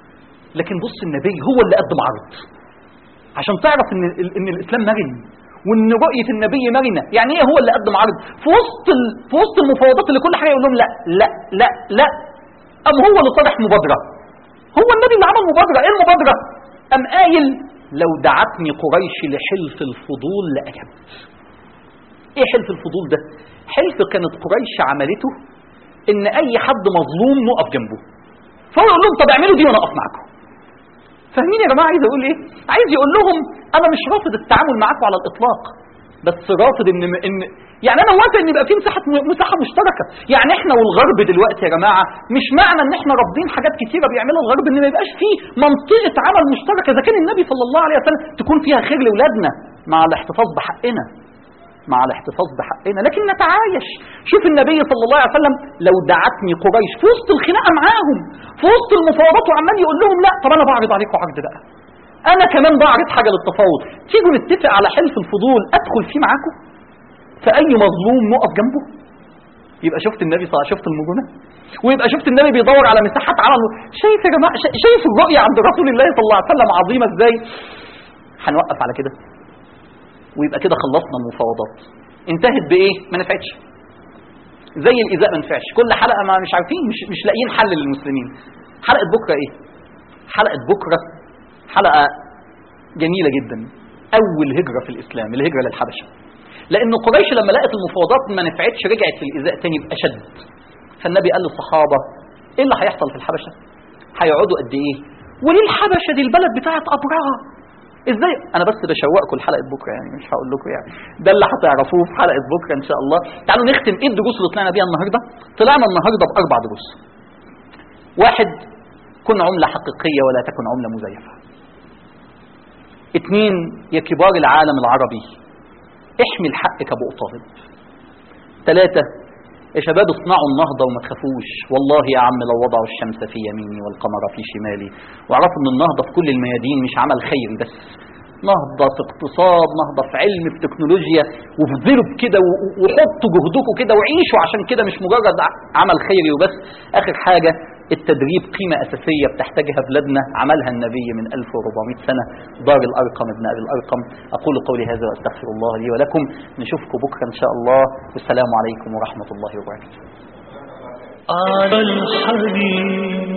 لكن بص النبي هو اللي قدم عرض عشان تعرف ان ال- ان الاسلام مرن وان رؤيه النبي مرنه يعني ايه هو اللي قدم عرض في وسط ال... في وسط المفاوضات اللي كل حاجه يقول لهم لا لا لا لا ام هو اللي طرح مبادره هو النبي اللي عمل مبادره ايه المبادره ام قايل لو دعتني قريش لحلف الفضول لاجبت ايه حلف الفضول ده حلف كانت قريش عملته ان اي حد مظلوم نقف جنبه فهو يقول لهم طب اعملوا دي وانا اقف معاكم فاهمين يا جماعه عايز اقول ايه عايز يقول لهم انا مش رافض التعامل معاكم على الاطلاق بس رافض ان ان يعني انا موافق ان يبقى في مساحه مساحه مشتركه يعني احنا والغرب دلوقتي يا جماعه مش معنى ان احنا رافضين حاجات كتيره بيعملها الغرب ان ما يبقاش في منطقه عمل مشتركه اذا كان النبي صلى الله عليه وسلم تكون فيها خير لاولادنا مع الاحتفاظ بحقنا مع الاحتفاظ بحقنا لكن نتعايش شوف النبي صلى الله عليه وسلم لو دعتني قريش في وسط الخناقه معاهم في وسط المفاوضات وعمال يقول لهم لا طب انا بعرض عليكم عرض بقى انا كمان بعرض حاجه للتفاوض تيجوا نتفق على حلف الفضول ادخل فيه معاكم فاي مظلوم نقف جنبه يبقى شفت النبي صلى الله عليه وسلم شفت المرونه ويبقى شفت النبي بيدور على مساحات عمل شايف يا جماعه شا- شايف الرؤيه عند رسول الله صلى الله عليه وسلم عظيمه ازاي هنوقف على كده ويبقى كده خلصنا المفاوضات انتهت بايه ما نفعتش زي الإزاء ما نفعش كل حلقة ما مش عارفين مش, مش لاقيين حل للمسلمين حلقة بكرة ايه حلقة بكرة حلقة جميلة جدا أول هجرة في الإسلام الهجرة للحبشة لأن قريش لما لقت المفاوضات ما نفعتش رجعت للإزاء تاني بأشد فالنبي قال للصحابة ايه اللي هيحصل في الحبشة هيقعدوا قد ايه وليه الحبشة دي البلد بتاعت أبرهة ازاي انا بس بشوقكم لحلقه بكره يعني مش هقول لكم يعني ده اللي هتعرفوه في حلقه بكره ان شاء الله تعالوا نختم ايه الدروس اللي طلعنا بيها النهارده طلعنا النهارده باربع دروس واحد كن عمله حقيقيه ولا تكن عمله مزيفه اثنين يا كبار العالم العربي احمي الحق كابو طالب ثلاثة يا شباب اصنعوا النهضة وما تخافوش والله يا عم لو وضعوا الشمس في يميني والقمر في شمالي واعرفوا ان النهضة في كل الميادين مش عمل خيري بس نهضة في اقتصاد نهضة في علم في تكنولوجيا وابذلوا بكده و- و- وحطوا جهدكم كده وعيشوا عشان كده مش مجرد ع- عمل خيري وبس آخر حاجة التدريب قيمة أساسية بتحتاجها بلادنا عملها النبي من 1400 سنة دار الأرقم ابن أبي الأرقم أقول قولي هذا وأستغفر الله لي ولكم نشوفكم بكرة إن شاء الله والسلام عليكم ورحمة الله وبركاته على الحبيب